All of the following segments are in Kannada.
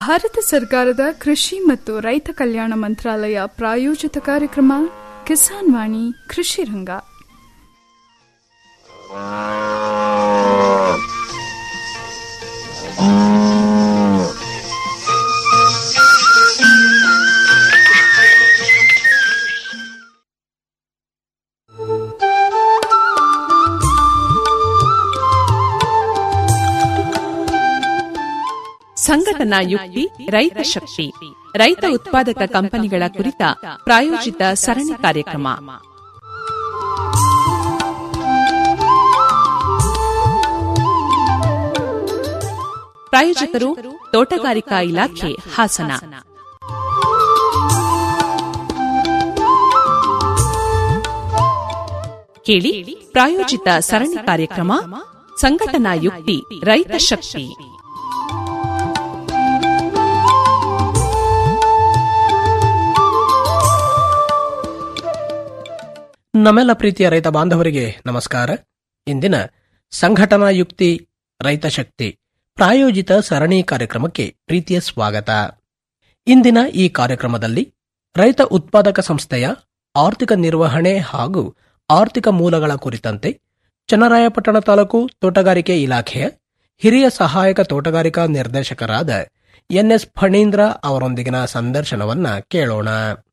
ಭಾರತ ಸರ್ಕಾರದ ಕೃಷಿ ಮತ್ತು ರೈತ ಕಲ್ಯಾಣ ಮಂತ್ರಾಲಯ ಪ್ರಾಯೋಜಿತ ಕಾರ್ಯಕ್ರಮ ಕಿಸಾನ್ ವಾಣಿ ಕೃಷಿ ರಂಗ ಸಂಘಟನಾ ಯುಕ್ತಿ ರೈತ ಶಕ್ತಿ ರೈತ ಉತ್ಪಾದಕ ಕಂಪನಿಗಳ ಕುರಿತ ಪ್ರಾಯೋಜಿತ ಸರಣಿ ಕಾರ್ಯಕ್ರಮ ಪ್ರಾಯೋಜಕರು ತೋಟಗಾರಿಕಾ ಇಲಾಖೆ ಹಾಸನ ಕೇಳಿ ಪ್ರಾಯೋಜಿತ ಸರಣಿ ಕಾರ್ಯಕ್ರಮ ಸಂಘಟನಾ ಯುಕ್ತಿ ರೈತ ಶಕ್ತಿ ನಮ್ಮೆಲ್ಲ ಪ್ರೀತಿಯ ರೈತ ಬಾಂಧವರಿಗೆ ನಮಸ್ಕಾರ ಇಂದಿನ ಸಂಘಟನಾ ಯುಕ್ತಿ ರೈತ ಶಕ್ತಿ ಪ್ರಾಯೋಜಿತ ಸರಣಿ ಕಾರ್ಯಕ್ರಮಕ್ಕೆ ಪ್ರೀತಿಯ ಸ್ವಾಗತ ಇಂದಿನ ಈ ಕಾರ್ಯಕ್ರಮದಲ್ಲಿ ರೈತ ಉತ್ಪಾದಕ ಸಂಸ್ಥೆಯ ಆರ್ಥಿಕ ನಿರ್ವಹಣೆ ಹಾಗೂ ಆರ್ಥಿಕ ಮೂಲಗಳ ಕುರಿತಂತೆ ಚನ್ನರಾಯಪಟ್ಟಣ ತಾಲೂಕು ತೋಟಗಾರಿಕೆ ಇಲಾಖೆಯ ಹಿರಿಯ ಸಹಾಯಕ ತೋಟಗಾರಿಕಾ ನಿರ್ದೇಶಕರಾದ ಎನ್ಎಸ್ ಫಣೀಂದ್ರ ಅವರೊಂದಿಗಿನ ಸಂದರ್ಶನವನ್ನ ಕೇಳೋಣ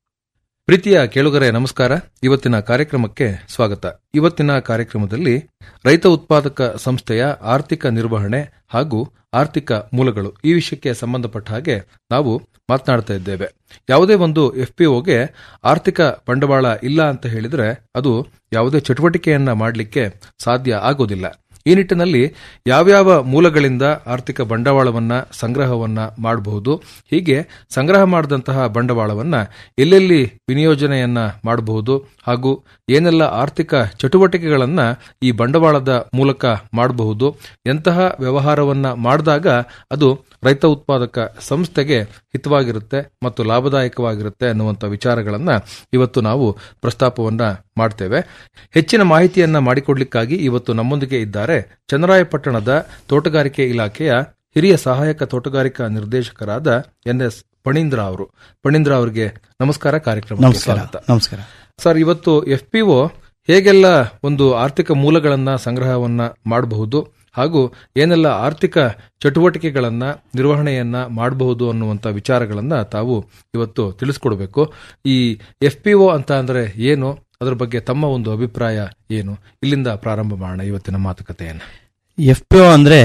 ಪ್ರೀತಿಯ ಕೇಳುಗರೆ ನಮಸ್ಕಾರ ಇವತ್ತಿನ ಕಾರ್ಯಕ್ರಮಕ್ಕೆ ಸ್ವಾಗತ ಇವತ್ತಿನ ಕಾರ್ಯಕ್ರಮದಲ್ಲಿ ರೈತ ಉತ್ಪಾದಕ ಸಂಸ್ಥೆಯ ಆರ್ಥಿಕ ನಿರ್ವಹಣೆ ಹಾಗೂ ಆರ್ಥಿಕ ಮೂಲಗಳು ಈ ವಿಷಯಕ್ಕೆ ಸಂಬಂಧಪಟ್ಟ ಹಾಗೆ ನಾವು ಮಾತನಾಡ್ತಾ ಇದ್ದೇವೆ ಯಾವುದೇ ಒಂದು ಎಫ್ಪಿಒಗೆ ಆರ್ಥಿಕ ಬಂಡವಾಳ ಇಲ್ಲ ಅಂತ ಹೇಳಿದ್ರೆ ಅದು ಯಾವುದೇ ಚಟುವಟಿಕೆಯನ್ನ ಮಾಡಲಿಕ್ಕೆ ಸಾಧ್ಯ ಆಗೋದಿಲ್ಲ ಈ ನಿಟ್ಟಿನಲ್ಲಿ ಯಾವ್ಯಾವ ಮೂಲಗಳಿಂದ ಆರ್ಥಿಕ ಬಂಡವಾಳವನ್ನ ಸಂಗ್ರಹವನ್ನ ಮಾಡಬಹುದು ಹೀಗೆ ಸಂಗ್ರಹ ಮಾಡಿದಂತಹ ಬಂಡವಾಳವನ್ನ ಎಲ್ಲೆಲ್ಲಿ ವಿನಿಯೋಜನೆಯನ್ನ ಮಾಡಬಹುದು ಹಾಗೂ ಏನೆಲ್ಲ ಆರ್ಥಿಕ ಚಟುವಟಿಕೆಗಳನ್ನ ಈ ಬಂಡವಾಳದ ಮೂಲಕ ಮಾಡಬಹುದು ಎಂತಹ ವ್ಯವಹಾರವನ್ನ ಮಾಡಿದಾಗ ಅದು ರೈತ ಉತ್ಪಾದಕ ಸಂಸ್ಥೆಗೆ ಹಿತವಾಗಿರುತ್ತೆ ಮತ್ತು ಲಾಭದಾಯಕವಾಗಿರುತ್ತೆ ಅನ್ನುವಂಥ ವಿಚಾರಗಳನ್ನ ಇವತ್ತು ನಾವು ಪ್ರಸ್ತಾಪವನ್ನ ಮಾಡ್ತೇವೆ ಹೆಚ್ಚಿನ ಮಾಹಿತಿಯನ್ನ ಮಾಡಿಕೊಡ್ಲಿಕ್ಕಾಗಿ ಇವತ್ತು ನಮ್ಮೊಂದಿಗೆ ಇದ್ದಾರೆ ಚನ್ನರಾಯಪಟ್ಟಣದ ತೋಟಗಾರಿಕೆ ಇಲಾಖೆಯ ಹಿರಿಯ ಸಹಾಯಕ ತೋಟಗಾರಿಕಾ ನಿರ್ದೇಶಕರಾದ ಎನ್ ಎಸ್ ಪಣೀಂದ್ರ ಅವರು ಪಣೀಂದ್ರ ಅವರಿಗೆ ನಮಸ್ಕಾರ ಕಾರ್ಯಕ್ರಮ ನಮಸ್ಕಾರ ನಮಸ್ಕಾರ ಸರ್ ಇವತ್ತು ಎಫ್ ಪಿಒ ಹೇಗೆಲ್ಲ ಒಂದು ಆರ್ಥಿಕ ಮೂಲಗಳನ್ನ ಸಂಗ್ರಹವನ್ನ ಮಾಡಬಹುದು ಹಾಗೂ ಏನೆಲ್ಲ ಆರ್ಥಿಕ ಚಟುವಟಿಕೆಗಳನ್ನ ನಿರ್ವಹಣೆಯನ್ನ ಮಾಡಬಹುದು ಅನ್ನುವಂಥ ವಿಚಾರಗಳನ್ನ ತಾವು ಇವತ್ತು ತಿಳಿಸ್ಕೊಡ್ಬೇಕು ಈ ಎಫ್ ಪಿಒ ಅಂತ ಅಂದ್ರೆ ಏನು ಅದರ ಬಗ್ಗೆ ತಮ್ಮ ಒಂದು ಅಭಿಪ್ರಾಯ ಏನು ಇಲ್ಲಿಂದ ಪ್ರಾರಂಭ ಮಾಡೋಣ ಇವತ್ತಿನ ಮಾತುಕತೆಯನ್ನು ಎಫ್ ಪಿ ಒ ಅಂದ್ರೆ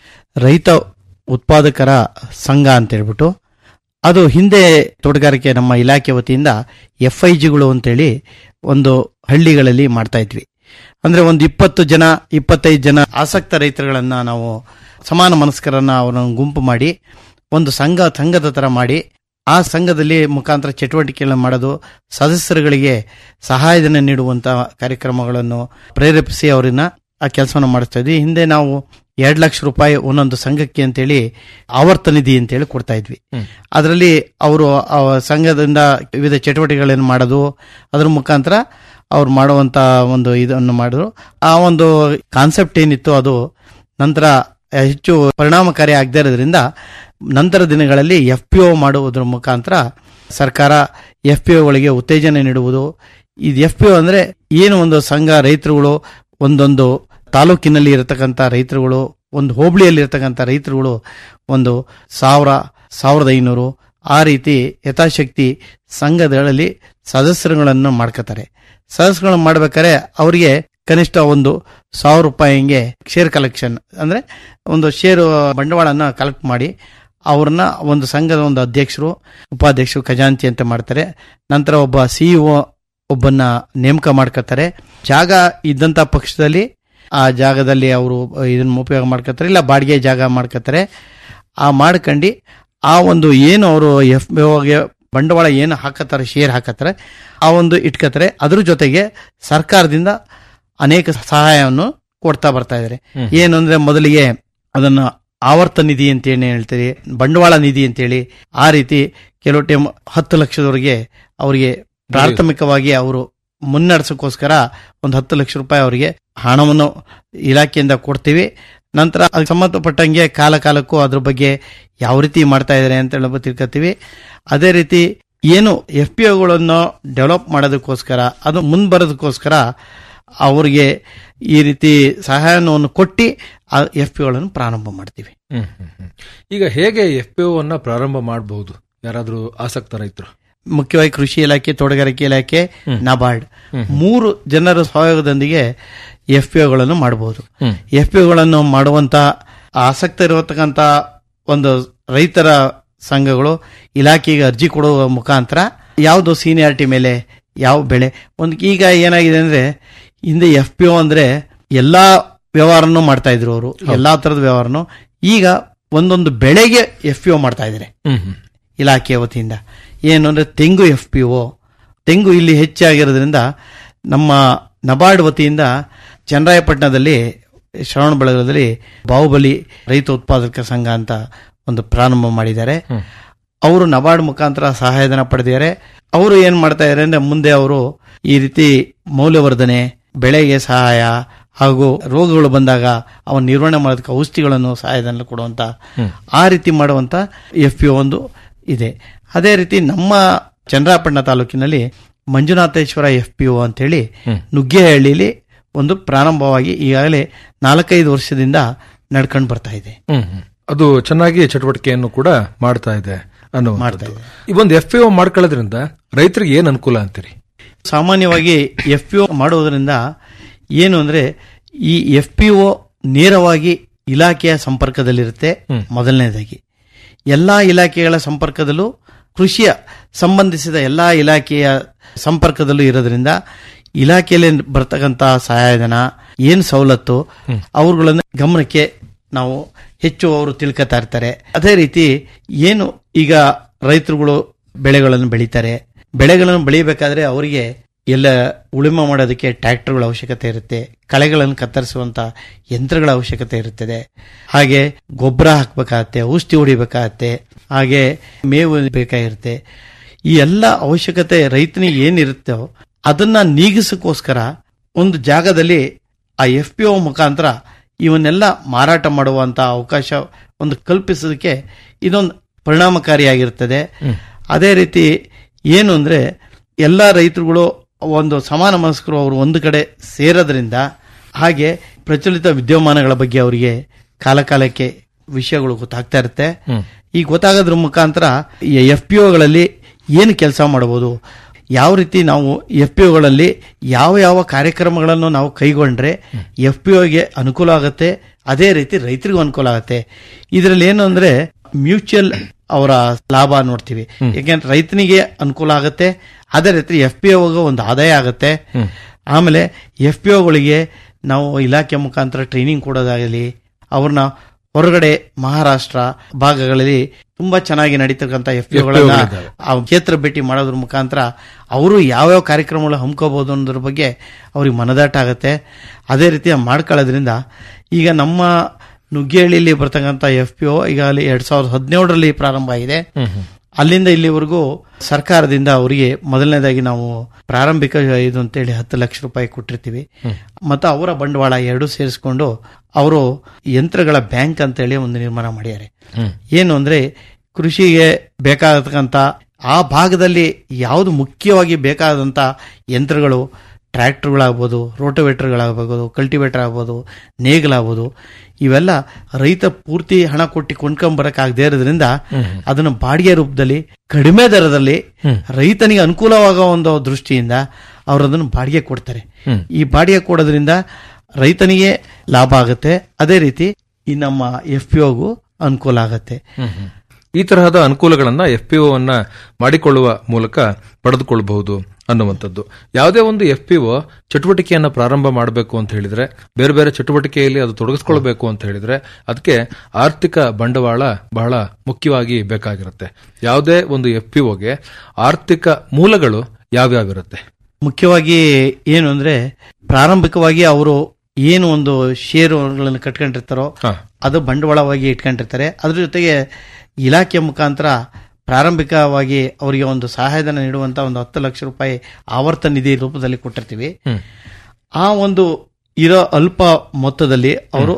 ರೈತ ಉತ್ಪಾದಕರ ಸಂಘ ಅಂತ ಹೇಳ್ಬಿಟ್ಟು ಅದು ಹಿಂದೆ ತೋಟಗಾರಿಕೆ ನಮ್ಮ ಇಲಾಖೆ ವತಿಯಿಂದ ಎಫ್ ಐ ಜಿಗಳು ಅಂತೇಳಿ ಒಂದು ಹಳ್ಳಿಗಳಲ್ಲಿ ಮಾಡ್ತಾ ಇದ್ವಿ ಅಂದ್ರೆ ಒಂದು ಇಪ್ಪತ್ತು ಜನ ಇಪ್ಪತ್ತೈದು ಜನ ಆಸಕ್ತ ರೈತರುಗಳನ್ನ ನಾವು ಸಮಾನ ಮನಸ್ಕರನ್ನ ಅವರನ್ನು ಗುಂಪು ಮಾಡಿ ಒಂದು ಸಂಘ ಸಂಘದ ತರ ಮಾಡಿ ಆ ಸಂಘದಲ್ಲಿ ಮುಖಾಂತರ ಚಟುವಟಿಕೆಗಳನ್ನು ಮಾಡೋದು ಸದಸ್ಯರುಗಳಿಗೆ ಸಹಾಯಧನ ನೀಡುವಂತ ಕಾರ್ಯಕ್ರಮಗಳನ್ನು ಪ್ರೇರೇಪಿಸಿ ಅವರನ್ನ ಆ ಕೆಲಸವನ್ನು ಮಾಡಿಸ್ತಾ ಇದ್ವಿ ಹಿಂದೆ ನಾವು ಎರಡ್ ಲಕ್ಷ ರೂಪಾಯಿ ಒಂದೊಂದು ಸಂಘಕ್ಕೆ ಅಂತೇಳಿ ಆವರ್ತ ನಿಧಿ ಅಂತೇಳಿ ಕೊಡ್ತಾ ಇದ್ವಿ ಅದರಲ್ಲಿ ಅವರು ಸಂಘದಿಂದ ವಿವಿಧ ಚಟುವಟಿಕೆಗಳನ್ನು ಮಾಡೋದು ಅದ್ರ ಮುಖಾಂತರ ಅವ್ರು ಮಾಡುವಂತ ಒಂದು ಇದನ್ನು ಮಾಡಿದ್ರು ಆ ಒಂದು ಕಾನ್ಸೆಪ್ಟ್ ಏನಿತ್ತು ಅದು ನಂತರ ಹೆಚ್ಚು ಪರಿಣಾಮಕಾರಿ ಆಗದೇ ಇರೋದ್ರಿಂದ ನಂತರ ದಿನಗಳಲ್ಲಿ ಎಫ್ ಪಿ ಒ ಮಾಡುವುದರ ಮುಖಾಂತರ ಸರ್ಕಾರ ಎಫ್ ಪಿ ಒಗಳಿಗೆ ಉತ್ತೇಜನ ನೀಡುವುದು ಇದು ಎಫ್ ಪಿ ಒ ಅಂದ್ರೆ ಏನು ಒಂದು ಸಂಘ ರೈತರುಗಳು ಒಂದೊಂದು ತಾಲೂಕಿನಲ್ಲಿ ಇರತಕ್ಕಂಥ ರೈತರುಗಳು ಒಂದು ಹೋಬಳಿಯಲ್ಲಿ ಇರತಕ್ಕಂಥ ರೈತರುಗಳು ಒಂದು ಸಾವಿರ ಸಾವಿರದ ಐನೂರು ಆ ರೀತಿ ಯಥಾಶಕ್ತಿ ಸಂಘದಲ್ಲಿ ಸದಸ್ಯರುಗಳನ್ನು ಮಾಡ್ಕೋತಾರೆ ಸದಸ್ಯರುಗಳನ್ನು ಮಾಡ್ಬೇಕಾದ್ರೆ ಅವರಿಗೆ ಕನಿಷ್ಠ ಒಂದು ಸಾವಿರ ರೂಪಾಯಿಗೆ ಶೇರ್ ಕಲೆಕ್ಷನ್ ಅಂದ್ರೆ ಒಂದು ಶೇರು ಬಂಡವಾಳನ ಕಲೆಕ್ಟ್ ಮಾಡಿ ಅವ್ರನ್ನ ಒಂದು ಸಂಘದ ಒಂದು ಅಧ್ಯಕ್ಷರು ಉಪಾಧ್ಯಕ್ಷರು ಖಜಾಂಚಿ ಅಂತ ಮಾಡ್ತಾರೆ ನಂತರ ಒಬ್ಬ ಸಿಇಒ ಒಬ್ಬನ್ನ ನೇಮಕ ಮಾಡ್ಕೋತಾರೆ ಜಾಗ ಇದ್ದಂತ ಪಕ್ಷದಲ್ಲಿ ಆ ಜಾಗದಲ್ಲಿ ಅವರು ಇದನ್ನ ಉಪಯೋಗ ಮಾಡ್ಕೋತಾರೆ ಇಲ್ಲ ಬಾಡಿಗೆ ಜಾಗ ಮಾಡ್ಕೋತಾರೆ ಆ ಮಾಡ್ಕೊಂಡು ಆ ಒಂದು ಏನು ಅವರು ಎಫ್ ಗೆ ಬಂಡವಾಳ ಏನು ಹಾಕತ್ತಾರೆ ಶೇರ್ ಹಾಕತ್ತಾರೆ ಆ ಒಂದು ಇಟ್ಕೋತಾರೆ ಅದ್ರ ಜೊತೆಗೆ ಸರ್ಕಾರದಿಂದ ಅನೇಕ ಸಹಾಯವನ್ನು ಕೊಡ್ತಾ ಬರ್ತಾ ಇದ್ದಾರೆ ಏನು ಅಂದ್ರೆ ಮೊದಲಿಗೆ ಅದನ್ನ ಆವರ್ತ ನಿಧಿ ಅಂತ ಏನ್ ಹೇಳ್ತೀರಿ ಬಂಡವಾಳ ನಿಧಿ ಅಂತೇಳಿ ಆ ರೀತಿ ಕೆಲವು ಟೈಮ್ ಹತ್ತು ಲಕ್ಷದವರೆಗೆ ಅವರಿಗೆ ಪ್ರಾಥಮಿಕವಾಗಿ ಅವರು ಮುನ್ನಡೆಸೋಕ್ಕೋಸ್ಕರ ಒಂದು ಹತ್ತು ಲಕ್ಷ ರೂಪಾಯಿ ಅವರಿಗೆ ಹಣವನ್ನು ಇಲಾಖೆಯಿಂದ ಕೊಡ್ತೀವಿ ನಂತರ ಅದಕ್ಕೆ ಸಂಬಂಧಪಟ್ಟಂಗೆ ಕಾಲ ಕಾಲಕ್ಕೂ ಅದ್ರ ಬಗ್ಗೆ ಯಾವ ರೀತಿ ಮಾಡ್ತಾ ಇದ್ದಾರೆ ಅಂತ ಹೇಳಿ ತಿಳ್ಕೊತೀವಿ ಅದೇ ರೀತಿ ಏನು ಎಫ್ ಪಿ ಒಗಳನ್ನು ಡೆವಲಪ್ ಮಾಡೋದಕ್ಕೋಸ್ಕರ ಅದು ಮುಂದೆ ಬರೋದಕ್ಕೋಸ್ಕರ ಅವರಿಗೆ ಈ ರೀತಿ ಸಹಾಯವನ್ನು ಕೊಟ್ಟು ಆ ಎಫ್ ಪಿ ಗಳನ್ನು ಪ್ರಾರಂಭ ಮಾಡ್ತೀವಿ ಹ್ಮ್, ಹ್ಮ್, ಹ್ಮ್. ಈಗ ಹೇಗೆ ಎಫ್ ಪಿ ಅನ್ನ ಪ್ರಾರಂಭ ಮಾಡಬಹುದು ಯಾರಾದ್ರೂ ಆಸಕ್ತ ರೈತರು ಮುಖ್ಯವಾಗಿ ಕೃಷಿ ಇಲಾಖೆ ತೋಟಗಾರಿಕೆ ಇಲಾಖೆ ನಬಾರ್ಡ್ ಮೂರು ಜನರ ಸಹಯೋಗದೊಂದಿಗೆ ಎಫ್ ಪಿ ಒಗಳನ್ನು ಮಾಡಬಹುದು ಹ್ಮ್. ಎಫ್ ಪಿ ಒಗಳನ್ನು ಮಾಡುವಂತ ಆಸಕ್ತ ಇರತಕ್ಕಂತ ಒಂದು ರೈತರ ಸಂಘಗಳು ಇಲಾಖೆಗೆ ಅರ್ಜಿ ಕೊಡುವ ಮುಖಾಂತರ ಯಾವುದು ಸೀನಿಯಾರಿಟಿ ಮೇಲೆ ಯಾವ ಬೆಳೆ ಒಂದು ಈಗ ಏನಾಗಿದೆ ಅಂದ್ರೆ ಹಿಂದೆ ಎಫ್ ಪಿ ಒ ಅಂದ್ರೆ ಎಲ್ಲಾ ವ್ಯವಹಾರನೂ ಮಾಡ್ತಾ ಇದ್ರು ಅವರು ಎಲ್ಲಾ ತರದ ವ್ಯವಹಾರನು ಈಗ ಒಂದೊಂದು ಬೆಳೆಗೆ ಎಫ್ ಪಿ ಒ ಮಾಡ್ತಾ ಇದ್ದಾರೆ ಹ್ಮ್ ಹ್ಮ್ ಇಲಾಖೆಯ ವತಿಯಿಂದ ಏನು ಅಂದ್ರೆ ತೆಂಗು ಎಫ್ ಪಿ ಒ ತೆಂಗು ಇಲ್ಲಿ ಹೆಚ್ಚಾಗಿರೋದ್ರಿಂದ ನಮ್ಮ ನಬಾರ್ಡ್ ವತಿಯಿಂದ ಚನ್ನರಾಯಪಟ್ಟಣದಲ್ಲಿ ಶ್ರವಣ ಬೆಳಗದಲ್ಲಿ ಬಾಹುಬಲಿ ರೈತ ಉತ್ಪಾದಕ ಸಂಘ ಅಂತ ಒಂದು ಪ್ರಾರಂಭ ಮಾಡಿದ್ದಾರೆ ಅವರು ನಬಾರ್ಡ್ ಮುಖಾಂತರ ಸಹಾಯಧನ ಪಡೆದಿದ್ದಾರೆ ಅವರು ಏನ್ ಮಾಡ್ತಾ ಇದ್ದಾರೆ ಅಂದ್ರೆ ಮುಂದೆ ಅವರು ಈ ರೀತಿ ಮೌಲ್ಯವರ್ಧನೆ ಬೆಳೆಗೆ ಸಹಾಯ ಹಾಗೂ ರೋಗಗಳು ಬಂದಾಗ ಅವನ್ನ ನಿರ್ವಹಣೆ ಮಾಡೋದಕ್ಕೆ ಔಷಧಿಗಳನ್ನು ಸಹಾಯಧನ ಕೊಡುವಂತ ಆ ರೀತಿ ಮಾಡುವಂತ ಎಫ್ ಪಿ ಒಂದು ಇದೆ ಅದೇ ರೀತಿ ನಮ್ಮ ಚಂದ್ರಾಪಟ್ಟಣ ತಾಲೂಕಿನಲ್ಲಿ ಮಂಜುನಾಥೇಶ್ವರ ಎಫ್ ಪಿ ಒ ಅಂತೇಳಿ ನುಗ್ಗೇಹಳ್ಳಿಲಿ ಒಂದು ಪ್ರಾರಂಭವಾಗಿ ಈಗಾಗಲೇ ನಾಲ್ಕೈದು ವರ್ಷದಿಂದ ನಡ್ಕೊಂಡು ಬರ್ತಾ ಇದೆ ಹ್ಮ್ ಹ್ಮ್. ಅದು ಚೆನ್ನಾಗಿ ಚಟುವಟಿಕೆಯನ್ನು ಕೂಡ ಮಾಡ್ತಾ ಇದೆ ಅನ್ನೋ ಮಾಡ್ತಾ ಇದೆ. ಈ ಒಂದು ಎಫ್ ಎ ಮಾಡ್ಕೊಳ್ಳೋದ್ರಿಂದ ರೈತರಿಗೆ ಏನ್ ಅನುಕೂಲ ಅಂತೀರಿ ಸಾಮಾನ್ಯವಾಗಿ ಎಫ್ ಪಿ ಒ ಮಾಡುವುದರಿಂದ ಏನು ಅಂದ್ರೆ ಈ ಎಫ್ ಪಿ ಒ ನೇರವಾಗಿ ಇಲಾಖೆಯ ಸಂಪರ್ಕದಲ್ಲಿರುತ್ತೆ ಮೊದಲನೇದಾಗಿ ಎಲ್ಲಾ ಇಲಾಖೆಗಳ ಸಂಪರ್ಕದಲ್ಲೂ ಕೃಷಿಯ ಸಂಬಂಧಿಸಿದ ಎಲ್ಲಾ ಇಲಾಖೆಯ ಸಂಪರ್ಕದಲ್ಲೂ ಇರೋದ್ರಿಂದ ಇಲಾಖೆಯಲ್ಲಿ ಬರ್ತಕ್ಕಂತ ಸಹಾಯಧನ ಏನ್ ಸವಲತ್ತು ಅವ್ರುಗಳನ್ನ ಗಮನಕ್ಕೆ ನಾವು ಹೆಚ್ಚು ಅವರು ತಿಳ್ಕೊತಾ ಇರ್ತಾರೆ ಅದೇ ರೀತಿ ಏನು ಈಗ ರೈತರುಗಳು ಬೆಳೆಗಳನ್ನು ಬೆಳೀತಾರೆ ಬೆಳೆಗಳನ್ನು ಬೆಳಿಬೇಕಾದ್ರೆ ಅವರಿಗೆ ಎಲ್ಲ ಉಳುಮೆ ಮಾಡೋದಕ್ಕೆ ಟ್ರ್ಯಾಕ್ಟರ್ಗಳ ಅವಶ್ಯಕತೆ ಇರುತ್ತೆ ಕಳೆಗಳನ್ನು ಕತ್ತರಿಸುವಂತ ಯಂತ್ರಗಳ ಅವಶ್ಯಕತೆ ಇರುತ್ತದೆ ಹಾಗೆ ಗೊಬ್ಬರ ಹಾಕ್ಬೇಕಾಗತ್ತೆ ಔಷಧಿ ಹೊಡಿಬೇಕಾಗತ್ತೆ ಹಾಗೆ ಮೇವು ಬೇಕಾಗಿರುತ್ತೆ ಈ ಎಲ್ಲ ಅವಶ್ಯಕತೆ ರೈತನಿಗೆ ಏನಿರುತ್ತೋ ಅದನ್ನ ನೀಗಿಸಕ್ಕೋಸ್ಕರ ಒಂದು ಜಾಗದಲ್ಲಿ ಆ ಎಫ್ ಪಿ ಒ ಮುಖಾಂತರ ಇವನ್ನೆಲ್ಲ ಮಾರಾಟ ಮಾಡುವಂತ ಅವಕಾಶ ಒಂದು ಕಲ್ಪಿಸೋದಕ್ಕೆ ಇದೊಂದು ಪರಿಣಾಮಕಾರಿಯಾಗಿರ್ತದೆ ಅದೇ ರೀತಿ ಏನು ಅಂದ್ರೆ ಎಲ್ಲ ರೈತರುಗಳು ಒಂದು ಸಮಾನ ಮನಸ್ಕರು ಅವರು ಒಂದು ಕಡೆ ಸೇರೋದ್ರಿಂದ ಹಾಗೆ ಪ್ರಚಲಿತ ವಿದ್ಯಮಾನಗಳ ಬಗ್ಗೆ ಅವರಿಗೆ ಕಾಲಕಾಲಕ್ಕೆ ವಿಷಯಗಳು ಗೊತ್ತಾಗ್ತಾ ಇರುತ್ತೆ ಈ ಗೊತ್ತಾಗೋದ್ರ ಮುಖಾಂತರ ಎಫ್ ಪಿ ಒಗಳಲ್ಲಿ ಏನು ಕೆಲಸ ಮಾಡಬಹುದು ಯಾವ ರೀತಿ ನಾವು ಎಫ್ ಪಿ ಒಗಳಲ್ಲಿ ಯಾವ ಯಾವ ಕಾರ್ಯಕ್ರಮಗಳನ್ನು ನಾವು ಕೈಗೊಂಡ್ರೆ ಎಫ್ ಪಿ ಒಗೆ ಅನುಕೂಲ ಆಗುತ್ತೆ ಅದೇ ರೀತಿ ರೈತರಿಗೂ ಅನುಕೂಲ ಆಗುತ್ತೆ ಇದರಲ್ಲಿ ಏನು ಅಂದ್ರೆ ಮ್ಯೂಚುವಲ್ ಅವರ ಲಾಭ ನೋಡ್ತೀವಿ ಯಾಕೆಂದ್ರೆ ರೈತನಿಗೆ ಅನುಕೂಲ ಆಗುತ್ತೆ ಅದೇ ರೀತಿ ಎಫ್ ಪಿ ಒಗೆ ಒಂದು ಆದಾಯ ಆಗುತ್ತೆ ಆಮೇಲೆ ಎಫ್ ಪಿ ಒಗಳಿಗೆ ನಾವು ಇಲಾಖೆ ಮುಖಾಂತರ ಟ್ರೈನಿಂಗ್ ಕೊಡೋದಾಗಲಿ ಅವ್ರನ್ನ ಹೊರಗಡೆ ಮಹಾರಾಷ್ಟ್ರ ಭಾಗಗಳಲ್ಲಿ ತುಂಬಾ ಚೆನ್ನಾಗಿ ನಡೀತಕ್ಕಂಥ ಎಫ್ ಪಿ ಒಗಳನ್ನ ಆ ಕ್ಷೇತ್ರ ಭೇಟಿ ಮಾಡೋದ್ರ ಮುಖಾಂತರ ಅವರು ಯಾವ್ಯಾವ ಕಾರ್ಯಕ್ರಮಗಳು ಹಮ್ಕೋಬಹುದು ಅನ್ನೋದ್ರ ಬಗ್ಗೆ ಅವ್ರಿಗೆ ಮನದಾಟ ಆಗುತ್ತೆ ಅದೇ ರೀತಿ ಮಾಡ್ಕೊಳ್ಳೋದ್ರಿಂದ ಈಗ ನಮ್ಮ ನುಗ್ಗೇಹಳ್ಳಿಯಲ್ಲಿ ಬರ್ತಕ್ಕಂಥ ಎಫ್ ಪಿ ಒ ಈಗಾಗಲೇ ಎರಡ್ ಸಾವಿರದ ಹದಿನೇಳರಲ್ಲಿ ಪ್ರಾರಂಭ ಆಗಿದೆ ಅಲ್ಲಿಂದ ಇಲ್ಲಿವರೆಗೂ ಸರ್ಕಾರದಿಂದ ಅವರಿಗೆ ಮೊದಲನೇದಾಗಿ ನಾವು ಪ್ರಾರಂಭಿಕ ಇದು ಅಂತೇಳಿ ಹತ್ತು ಲಕ್ಷ ರೂಪಾಯಿ ಕೊಟ್ಟಿರ್ತೀವಿ ಮತ್ತು ಅವರ ಬಂಡವಾಳ ಎರಡು ಸೇರಿಸ್ಕೊಂಡು ಅವರು ಯಂತ್ರಗಳ ಬ್ಯಾಂಕ್ ಅಂತೇಳಿ ಒಂದು ನಿರ್ಮಾಣ ಮಾಡಿದ್ದಾರೆ ಏನು ಅಂದ್ರೆ ಕೃಷಿಗೆ ಬೇಕಾಗತಕ್ಕಂತ ಆ ಭಾಗದಲ್ಲಿ ಯಾವುದು ಮುಖ್ಯವಾಗಿ ಬೇಕಾದಂತ ಯಂತ್ರಗಳು ಟ್ರ್ಯಾಕ್ಟರ್ಗಳಾಗ್ಬೋದು ರೋಟೋವೇಟರ್ಗಳಾಗ್ಬೋದು ಕಲ್ಟಿವೇಟರ್ ಆಗ್ಬೋದು ನೇಗಿಲಾಗ್ಬೋದು ಇವೆಲ್ಲ ರೈತ ಪೂರ್ತಿ ಹಣ ಕೊಟ್ಟು ಕೊಂಡ್ಕೊಂಬರಕ್ಕಾಗದೇ ಇರೋದ್ರಿಂದ ಅದನ್ನು ಬಾಡಿಗೆ ರೂಪದಲ್ಲಿ ಕಡಿಮೆ ದರದಲ್ಲಿ ರೈತನಿಗೆ ಅನುಕೂಲವಾಗೋ ಒಂದು ದೃಷ್ಟಿಯಿಂದ ಅವರು ಅದನ್ನು ಬಾಡಿಗೆ ಕೊಡ್ತಾರೆ ಈ ಬಾಡಿಗೆ ಕೊಡೋದ್ರಿಂದ ರೈತನಿಗೆ ಲಾಭ ಆಗುತ್ತೆ ಅದೇ ರೀತಿ ಈ ನಮ್ಮ ಎಫ್ ಪಿ ಒಗೂ ಅನುಕೂಲ ಆಗುತ್ತೆ ಈ ತರಹದ ಅನುಕೂಲಗಳನ್ನ ಎಫ್ ಪಿ ಅನ್ನ ಮಾಡಿಕೊಳ್ಳುವ ಮೂಲಕ ಪಡೆದುಕೊಳ್ಳಬಹುದು ಅನ್ನುವಂಥದ್ದು ಯಾವುದೇ ಒಂದು ಎಫ್ ಪಿ ಒ ಚಟುವಟಿಕೆಯನ್ನ ಪ್ರಾರಂಭ ಮಾಡಬೇಕು ಅಂತ ಹೇಳಿದ್ರೆ ಬೇರೆ ಬೇರೆ ಚಟುವಟಿಕೆಯಲ್ಲಿ ಅದು ತೊಡಗಿಸ್ಕೊಳ್ಬೇಕು ಅಂತ ಹೇಳಿದ್ರೆ ಅದಕ್ಕೆ ಆರ್ಥಿಕ ಬಂಡವಾಳ ಬಹಳ ಮುಖ್ಯವಾಗಿ ಬೇಕಾಗಿರುತ್ತೆ ಯಾವುದೇ ಒಂದು ಎಫ್ ಪಿ ಒಗೆ ಆರ್ಥಿಕ ಮೂಲಗಳು ಯಾವ್ಯಾವಿರುತ್ತೆ ಮುಖ್ಯವಾಗಿ ಏನು ಅಂದ್ರೆ ಪ್ರಾರಂಭಿಕವಾಗಿ ಅವರು ಏನು ಒಂದು ಷೇರುಗಳನ್ನು ಕಟ್ಕೊಂಡಿರ್ತಾರೋ ಹಾ. ಅದು ಬಂಡವಾಳವಾಗಿ ಇಟ್ಕೊಂಡಿರ್ತಾರೆ ಅದ್ರ ಜೊತೆಗೆ ಇಲಾಖೆ ಮುಖಾಂತರ ಪ್ರಾರಂಭಿಕವಾಗಿ ಅವರಿಗೆ ಒಂದು ಸಹಾಯಧನ ನೀಡುವಂತ ಒಂದು ಹತ್ತು ಲಕ್ಷ ರೂಪಾಯಿ ಆವರ್ತ ನಿಧಿ ರೂಪದಲ್ಲಿ ಕೊಟ್ಟಿರ್ತೀವಿ ಆ ಒಂದು ಇರೋ ಅಲ್ಪ ಮೊತ್ತದಲ್ಲಿ ಅವರು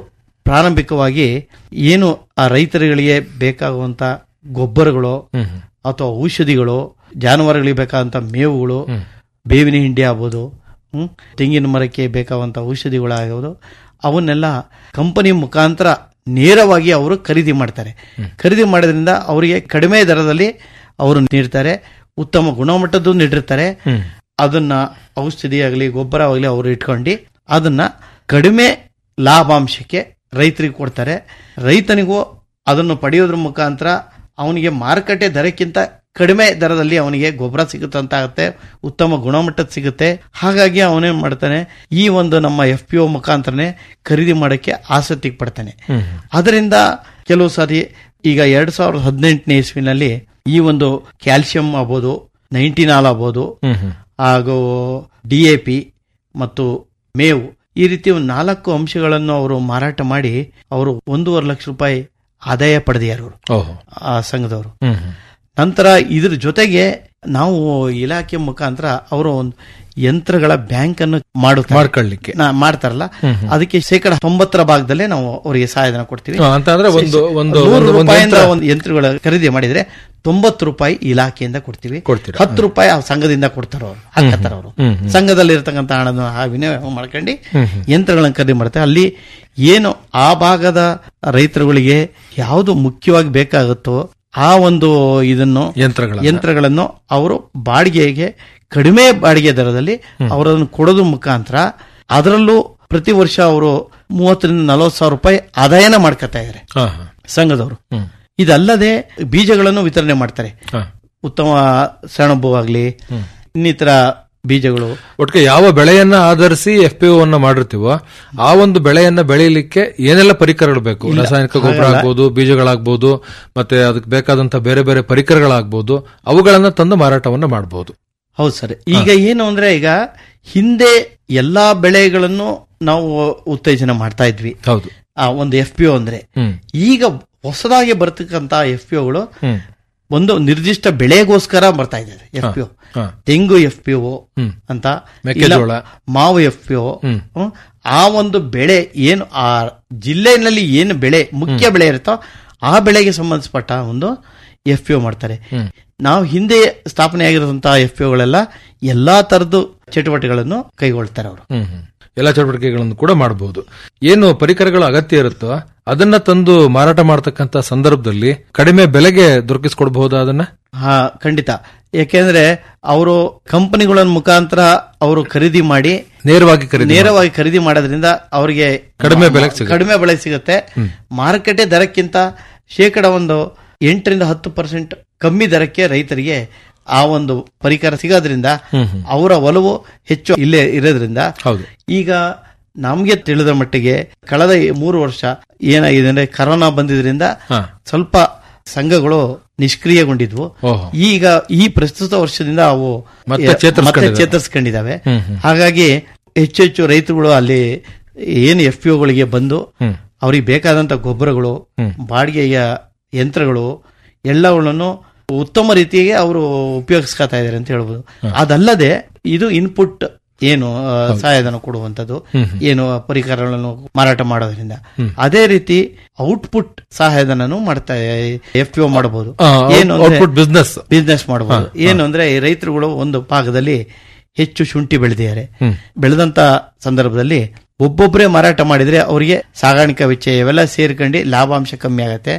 ಪ್ರಾರಂಭಿಕವಾಗಿ ಏನು ಆ ರೈತರುಗಳಿಗೆ ಬೇಕಾಗುವಂತ ಗೊಬ್ಬರಗಳು ಅಥವಾ ಔಷಧಿಗಳು ಜಾನುವಾರುಗಳಿಗೆ ಬೇಕಾದಂತ ಮೇವುಗಳು ಬೇವಿನ ಹಿಂಡಿ ಆಗ್ಬೋದು ಹ್ಮ್, ತೆಂಗಿನ ಮರಕ್ಕೆ ಬೇಕಾದಂತ ಔಷಧಿಗಳಾಗುವುದು ಅವನ್ನೆಲ್ಲ ಕಂಪನಿ ಮುಖಾಂತರ ನೇರವಾಗಿ ಅವರು ಖರೀದಿ ಮಾಡ್ತಾರೆ ಖರೀದಿ ಮಾಡೋದ್ರಿಂದ ಅವರಿಗೆ ಕಡಿಮೆ ದರದಲ್ಲಿ ಅವರು ನೀಡ್ತಾರೆ ಉತ್ತಮ ಗುಣಮಟ್ಟದ್ದು ನೀಡಿರ್ತಾರೆ ಅದನ್ನ ಔಷಧಿ ಆಗಲಿ ಗೊಬ್ಬರ ಆಗಲಿ ಅವರು ಇಟ್ಕೊಂಡು ಅದನ್ನ ಕಡಿಮೆ ಲಾಭಾಂಶಕ್ಕೆ ರೈತರಿಗೆ ಕೊಡ್ತಾರೆ ರೈತನಿಗೂ ಅದನ್ನು ಪಡೆಯೋದ್ರ ಮುಖಾಂತರ ಅವನಿಗೆ ಮಾರುಕಟ್ಟೆ ದರಕ್ಕಿಂತ ಕಡಿಮೆ ದರದಲ್ಲಿ ಅವನಿಗೆ ಗೊಬ್ಬರ ಸಿಗುತ್ತಂತ ಆಗುತ್ತೆ ಉತ್ತಮ ಗುಣಮಟ್ಟದ ಸಿಗುತ್ತೆ ಹಾಗಾಗಿ ಅವನೇನ್ ಮಾಡ್ತಾನೆ ಈ ಒಂದು ನಮ್ಮ ಎಫ್ ಪಿ ಒ ಮುಖಾಂತರನೇ ಖರೀದಿ ಮಾಡಕ್ಕೆ ಆಸಕ್ತಿ ಪಡ್ತಾನೆ ಅದರಿಂದ ಕೆಲವು ಸಾರಿ ಈಗ ಎರಡ್ ಸಾವಿರದ ಹದಿನೆಂಟನೇ ಇಸ್ವಿನಲ್ಲಿ ಈ ಒಂದು ಕ್ಯಾಲ್ಸಿಯಂ ಆಗ್ಬೋದು ನೈಂಟಿನಾಲ್ ಆಗ್ಬೋದು ಹಾಗೂ ಡಿ ಎ ಪಿ ಮತ್ತು ಮೇವು ಈ ರೀತಿ ಒಂದು ನಾಲ್ಕು ಅಂಶಗಳನ್ನು ಅವರು ಮಾರಾಟ ಮಾಡಿ ಅವರು ಒಂದೂವರೆ ಲಕ್ಷ ರೂಪಾಯಿ ಆದಾಯ ಪಡೆದಿದ್ದಾರೆ ಅವರು ಓಹೋ ಆ ಸಂಘದವರು ಹ್ಮ್ ಹ್ಮ್. ನಂತರ ಇದ್ರ ಜೊತೆಗೆ ನಾವು ಇಲಾಖೆ ಮುಖಾಂತರ ಅವರು ಒಂದು ಯಂತ್ರಗಳ ಬ್ಯಾಂಕ್ ಅನ್ನು ಮಾಡುತ್ತಾರೆ ಮಾಡ್ಕೊಳ್ಳಿಕ್ಕೆ ನಾ- ಮಾಡ್ತಾರಲ್ಲ ಅದಕ್ಕೆ ಶೇಕಡ ತೊಂಬತ್ತರ ಭಾಗದಲ್ಲೇ ನಾವು ಅವರಿಗೆ ಸಹಾಯಧನ ಕೊಡ್ತೀವಿ ಹಾ, ಅಂತ ಅಂದ್ರೆ ಒಂದು ಒಂದು ನೂರು ಒಂದು- ಒಂದು ರೂಪಾಯಿಂದ ಯಂತ್ರ ಒಂದು ಯಂತ್ರಗಳ ಖರೀದಿ ಮಾಡಿದ್ರೆ ತೊಂಬತ್ತು ರೂಪಾಯಿ ಇಲಾಖೆಯಿಂದ ಕೊಡ್ತೀವಿ ಕೊಡ್ತೀರಾ? ಹತ್ತು ರೂಪಾಯಿ ಆ ಸಂಘದಿಂದ ಕೊಡ್ತಾರ ಅವರು ಹಾಕತ್ತಾರ ಅವರು ಹ್ಮ್, ಸಂಘದಲ್ಲಿ ಇರ್ತಕ್ಕಂಥ ಹಣದ ಆ ವಿನಿಮಯ ಮಾಡ್ಕೊಂಡು ಯಂತ್ರಗಳನ್ನು ಖರೀದಿ ಮಾಡ್ತಾರೆ ಅಲ್ಲಿ ಏನು ಆ ಭಾಗದ ರೈತರುಗಳಿಗೆ ಯಾವುದು ಮುಖ್ಯವಾಗಿ ಬೇಕಾಗುತ್ತೋ ಆ ಒಂದು ಇದನ್ನು ಯಂತ್ರಗಳ ಯಂತ್ರಗಳನ್ನು ಅವರು ಬಾಡಿಗೆಗೆ ಕಡಿಮೆ ಬಾಡಿಗೆ ದರದಲ್ಲಿ ಅವರನ್ನು ಕೊಡೋದ್ರ ಮುಖಾಂತರ ಅದರಲ್ಲೂ ಪ್ರತಿ ವರ್ಷ ಅವರು ಮೂವತ್ತರಿಂದ ನಲವತ್ತು ಸಾವಿರ ರೂಪಾಯಿ ಆದಾಯನ ಮಾಡ್ಕೊತಾ ಇದ್ದಾರೆ ಹಾ ಹಾ ಸಂಘದವರು ಹ್ಮ್. ಇದಲ್ಲದೆ ಬೀಜಗಳನ್ನು ವಿತರಣೆ ಮಾಡ್ತಾರೆ ಹಾ. ಉತ್ತಮ ಸೆಣಬು ಆಗಲಿ ಇನ್ನಿತರ ಬೀಜಗಳು ಒಟ್ಟಿಗೆ ಯಾವ ಬೆಳೆಯನ್ನ ಆಧರಿಸಿ ಎಫ್ ಪಿ ಅನ್ನ ಮಾಡಿರ್ತೀವೋ ಆ ಒಂದು ಬೆಳೆಯನ್ನ ಬೆಳೆಯಲಿಕ್ಕೆ ಏನೆಲ್ಲ ಪರಿಕರಗಳು ಬೇಕು ರಾಸಾಯನಿಕ ಗೊಬ್ಬರ ಆಗ್ಬೋದು ಬೀಜಗಳಾಗ್ಬೋದು ಮತ್ತೆ ಅದಕ್ಕೆ ಬೇಕಾದಂತ ಬೇರೆ ಬೇರೆ ಪರಿಕರಗಳಾಗ್ಬೋದು ಅವುಗಳನ್ನ ತಂದು ಮಾರಾಟವನ್ನ ಮಾಡಬಹುದು ಹೌದು ಸರ್ ಈಗ ಏನು ಅಂದ್ರೆ ಈಗ ಹಿಂದೆ ಎಲ್ಲಾ ಬೆಳೆಗಳನ್ನು ನಾವು ಉತ್ತೇಜನ ಮಾಡ್ತಾ ಇದ್ವಿ ಹೌದು ಆ ಒಂದು ಎಫ್ ಪಿ ಒ ಅಂದ್ರೆ ಹ್ಮ್ ಈಗ ಹೊಸದಾಗಿ ಬರ್ತಕ್ಕಂತ ಎಫ್ ಪಿ ಒಗಳು ಹ್ಮ್ ಒಂದು ನಿರ್ದಿಷ್ಟ ಬೆಳೆಗೋಸ್ಕರ ಬರ್ತಾ ಇದ್ದಾರೆ ಎಫ್ ಪಿ ಒ ಹಾ. ತೆಂಗು ಎಫ್ ಪಿ ಒ ಹ್ಮ್. ಅಂತ ಮೆಕ್ಕೆಜೋಳ. ಇಲ್ಲ ಮಾವು ಎಫ್ ಪಿ ಒ ಹ್ಮ್. ಆ ಒಂದು ಬೆಳೆ ಏನು ಆ ಜಿಲ್ಲೆಯಲ್ಲಿ ಏನು ಬೆಳೆ ಮುಖ್ಯ ಬೆಳೆ ಇರುತ್ತೋ ಆ ಬೆಳೆಗೆ ಸಂಬಂಧಪಟ್ಟ ಒಂದು ಎಫ್ ಪಿ ಒ ಮಾಡ್ತಾರೆ ನಾವು ಹಿಂದೆ ಸ್ಥಾಪನೆ ಆಗಿರುವಂತಹ ಎಫ್ ಪಿ ಒಗಳೆಲ್ಲ ಎಲ್ಲಾ ತರದ್ದು ಚಟುವಟಿಕೆಗಳನ್ನು ಕೈಗೊಳ್ತಾರೆ ಅವರು ಹ್ಮ್ ಹ್ಮ್. ಎಲ್ಲ ಚಟುವಟಿಕೆಗಳನ್ನು ಕೂಡ ಮಾಡಬಹುದು ಏನು ಪರಿಕರಗಳ ಅಗತ್ಯ ಇರುತ್ತೋ ಅದನ್ನ ತಂದು ಮಾರಾಟ ಮಾಡತಕ್ಕಂತ ಸಂದರ್ಭದಲ್ಲಿ ಕಡಿಮೆ ಬೆಲೆಗೆ ದೊರಕಿಸ್ಕೊಡ್ಬಹುದಾ ಅದನ್ನ ಹಾ ಖಂಡಿತ ಯಾಕೆಂದ್ರೆ ಅವರು ಕಂಪನಿಗಳ ಮುಖಾಂತರ ಅವರು ಖರೀದಿ ಮಾಡಿ ನೇರವಾಗಿ ಖರೀದಿ ನೇರವಾಗಿ ಖರೀದಿ ಮಾಡೋದ್ರಿಂದ ಅವರಿಗೆ ಕಡಿಮೆ ಬೆಲೆಗೆ ಸಿಗುತ್ತೆ. ಕಡಿಮೆ ಬೆಲೆ ಸಿಗುತ್ತೆ ಮಾರುಕಟ್ಟೆ ದರಕ್ಕಿಂತ ಶೇಕಡ ಒಂದು ಎಂಟರಿಂದ ಹತ್ತು ಪರ್ಸೆಂಟ್ ಕಮ್ಮಿ ದರಕ್ಕೆ ರೈತರಿಗೆ ಆ ಒಂದು ಪರಿಕರ ಸಿಗೋದ್ರಿಂದ ಅವರ ಒಲವು ಹೆಚ್ಚು ಇಲ್ಲೇ ಇರೋದ್ರಿಂದ ಹೌದು ಈಗ ನಮ್ಗೆ ತಿಳಿದ ಮಟ್ಟಿಗೆ ಕಳೆದ ಈ ಮೂರು ವರ್ಷ ಏನಾಗಿದೆ ಅಂದ್ರೆ ಕರೋನಾ ಬಂದಿದ್ರಿಂದ ಹಾ. ಸ್ವಲ್ಪ ಸಂಘಗಳು ನಿಷ್ಕ್ರಿಯಗೊಂಡಿದ್ವು ಓಹೋ ಈಗ ಈ ಪ್ರಸ್ತುತ ವರ್ಷದಿಂದ ಅವು ಮತ್ತೆ ಮತ್ತೆ ಚೇತರಿಸ್ಕೊಂಡಿದ್ದಾವೆ. ಚೇತರಿಸ್ಕೊಂಡಿದ್ದಾವೆ ಹ್ಮ್, ಹ್ಮ್. ಹಾಗಾಗಿ ಹೆಚ್ಚು ಹೆಚ್ಚು ರೈತರುಗಳು ಅಲ್ಲಿ ಏನು ಎಫ್ ಪಿ ಒಗಳಿಗೆ ಬಂದು ಹ್ಮ್. ಅವ್ರಿಗೆ ಬೇಕಾದಂತ ಗೊಬ್ಬರಗಳು ಬಾಡಿಗೆಯ ಯಂತ್ರಗಳು ಎಲ್ಲಗಳನ್ನು ಉತ್ತಮ ರೀತಿಗೆ ಅವರು ಉಪಯೋಗಿಸ್ಕೊತಾ ಇದ್ದಾರೆ ಅಂತ ಹೇಳ್ಬೋದು ಅದಲ್ಲದೆ ಇದು ಇನ್ಪುಟ್ ಏನು ಆ, ಸಹಾಯಧನ ಕೊಡುವಂತದ್ದು ಏನು ಪರಿಕರಗಳನ್ನು ಮಾರಾಟ ಮಾಡೋದ್ರಿಂದ ಅದೇ ರೀತಿ ಔಟ್ಪುಟ್ ಸಹಾಯಧನನು ಮಾಡ್ತಾ ಎಫ್ ಪಿ ಒ ಮಾಡಬಹುದು ಆ, ಏನು ಅಂದ್ರೆ- ಔಟ್ಪುಟ್ ಬಿಸ್ನೆಸ್ ಬಿಸ್ನೆಸ್ ಮಾಡಬಹುದು ಏನು ಅಂದ್ರೆ ಈ ರೈತರುಗಳು ಒಂದು ಭಾಗದಲ್ಲಿ ಹೆಚ್ಚು ಶುಂಠಿ ಬೆಳೆದಿದ್ದಾರೆ ಬೆಳೆದಂತ ಸಂದರ್ಭದಲ್ಲಿ ಒಬ್ಬೊಬ್ಬರೇ ಮಾರಾಟ ಮಾಡಿದ್ರೆ ಅವರಿಗೆ ಸಾಗಾಣಿಕಾ ವೆಚ್ಚ ಇವೆಲ್ಲ ಸೇರ್ಕೊಂಡು ಲಾಭಾಂಶ ಕಮ್ಮಿ ಆಗತ್ತೆ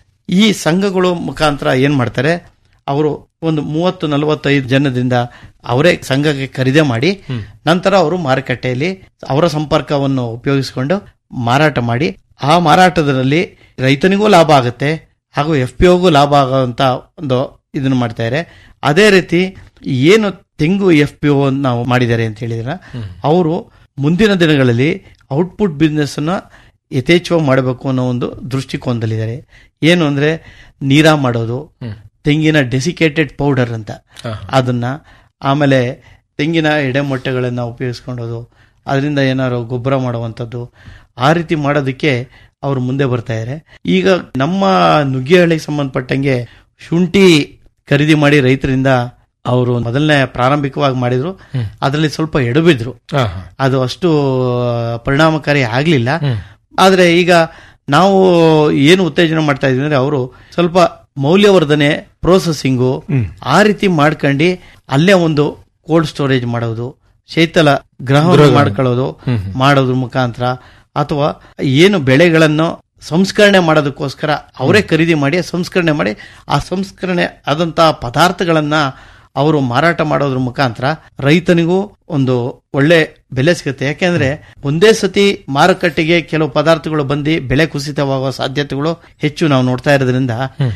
ಈ ಸಂಘಗಳು ಮುಖಾಂತರ ಏನ್ ಮಾಡ್ತಾರೆ ಅವರು ಒಂದು ಮೂವತ್ತು ನಲವತ್ತೈದು ಜನದಿಂದ ಅವರೇ ಸಂಘಕ್ಕೆ ಖರೀದಿ ಮಾಡಿ ನಂತರ ಅವರು ಮಾರುಕಟ್ಟೆಯಲ್ಲಿ ಅವರ ಸಂಪರ್ಕವನ್ನು ಉಪಯೋಗಿಸಿಕೊಂಡು ಮಾರಾಟ ಮಾಡಿ ಆ ಮಾರಾಟದಲ್ಲಿ ರೈತನಿಗೂ ಲಾಭ ಆಗುತ್ತೆ ಹಾಗೂ ಎಫ್ ಪಿ ಒಗೂ ಲಾಭ ಆಗುವಂತ ಒಂದು ಇದನ್ನು ಮಾಡ್ತಾ ಇದ್ದಾರೆ ಅದೇ ರೀತಿ ಏನು ತೆಂಗು ಎಫ್ ಪಿ ಒ ನಾವು ಮಾಡಿದ್ದಾರೆ ಅಂತ ಹೇಳಿದ್ರ ಅವರು ಮುಂದಿನ ದಿನಗಳಲ್ಲಿ ಔಟ್ಪುಟ್ ಬಿಸ್ನೆಸ್ ಅನ್ನ ಯಥೇಚ್ಛವಾಗಿ ಮಾಡಬೇಕು ಅನ್ನೋ ಒಂದು ದೃಷ್ಟಿಕೋನದಲ್ಲಿದ್ದಾರೆ ಏನು ಅಂದ್ರೆ ನೀರಾ ಮಾಡೋದು ತೆಂಗಿನ ಡೆಸಿಕೇಟೆಡ್ ಪೌಡರ್ ಅಂತ ಅದನ್ನ ಆಮೇಲೆ ತೆಂಗಿನ ಎಡೆಮೊಟ್ಟೆಗಳನ್ನ ಉಪಯೋಗಿಸ್ಕೊಳ್ಳೋದು ಅದರಿಂದ ಏನಾದ್ರು ಗೊಬ್ಬರ ಮಾಡುವಂಥದ್ದು ಆ ರೀತಿ ಮಾಡೋದಕ್ಕೆ ಅವರು ಮುಂದೆ ಬರ್ತಾ ಇದ್ದಾರೆ ಈಗ ನಮ್ಮ ನುಗ್ಗೇಹಳ್ಳಿಗೆ ಸಂಬಂಧಪಟ್ಟಂಗೆ ಶುಂಠಿ ಖರೀದಿ ಮಾಡಿ ರೈತರಿಂದ ಅವರು ಮೊದಲನೇ ಪ್ರಾರಂಭಿಕವಾಗಿ ಮಾಡಿದ್ರು ಅದರಲ್ಲಿ ಸ್ವಲ್ಪ ಎಡಬಿದ್ರು ಹಾ, ಹಾ. ಅದು ಅಷ್ಟು ಪರಿಣಾಮಕಾರಿ ಆಗ್ಲಿಲ್ಲ ಆದ್ರೆ ಈಗ ನಾವು ಏನು ಉತ್ತೇಜನ ಮಾಡ್ತಾ ಇದೀವಿ ಅಂದ್ರೆ ಅವರು ಸ್ವಲ್ಪ ಮೌಲ್ಯವರ್ಧನೆ ಪ್ರೋಸೆಸಿಂಗು ಆ ರೀತಿ ಮಾಡ್ಕೊಂಡು ಅಲ್ಲೇ ಒಂದು ಕೋಲ್ಡ್ ಸ್ಟೋರೇಜ್ ಮಾಡೋದು ಶೈತಲ ಗ್ರಹ ಮಾಡ್ಕೊಳ್ಳೋದು ಮಾಡೋದ್ರ ಮುಖಾಂತರ ಅಥವಾ ಏನು ಬೆಳೆಗಳನ್ನು ಸಂಸ್ಕರಣೆ ಮಾಡೋದಕ್ಕೋಸ್ಕರ ಅವರೇ ಖರೀದಿ ಮಾಡಿ ಸಂಸ್ಕರಣೆ ಮಾಡಿ ಆ ಸಂಸ್ಕರಣೆ ಆದಂತಹ ಪದಾರ್ಥಗಳನ್ನ ಅವರು ಮಾರಾಟ ಮಾಡೋದ್ರ ಮುಖಾಂತರ ರೈತನಿಗೂ ಒಂದು ಒಳ್ಳೆ ಬೆಲೆ ಸಿಗುತ್ತೆ ಯಾಕೆಂದ್ರೆ ಒಂದೇ ಸತಿ ಮಾರುಕಟ್ಟೆಗೆ ಕೆಲವು ಪದಾರ್ಥಗಳು ಬಂದು ಬೆಲೆ ಕುಸಿತವಾಗುವ ಸಾಧ್ಯತೆಗಳು ಹೆಚ್ಚು ನಾವು ನೋಡ್ತಾ ಇರೋದ್ರಿಂದ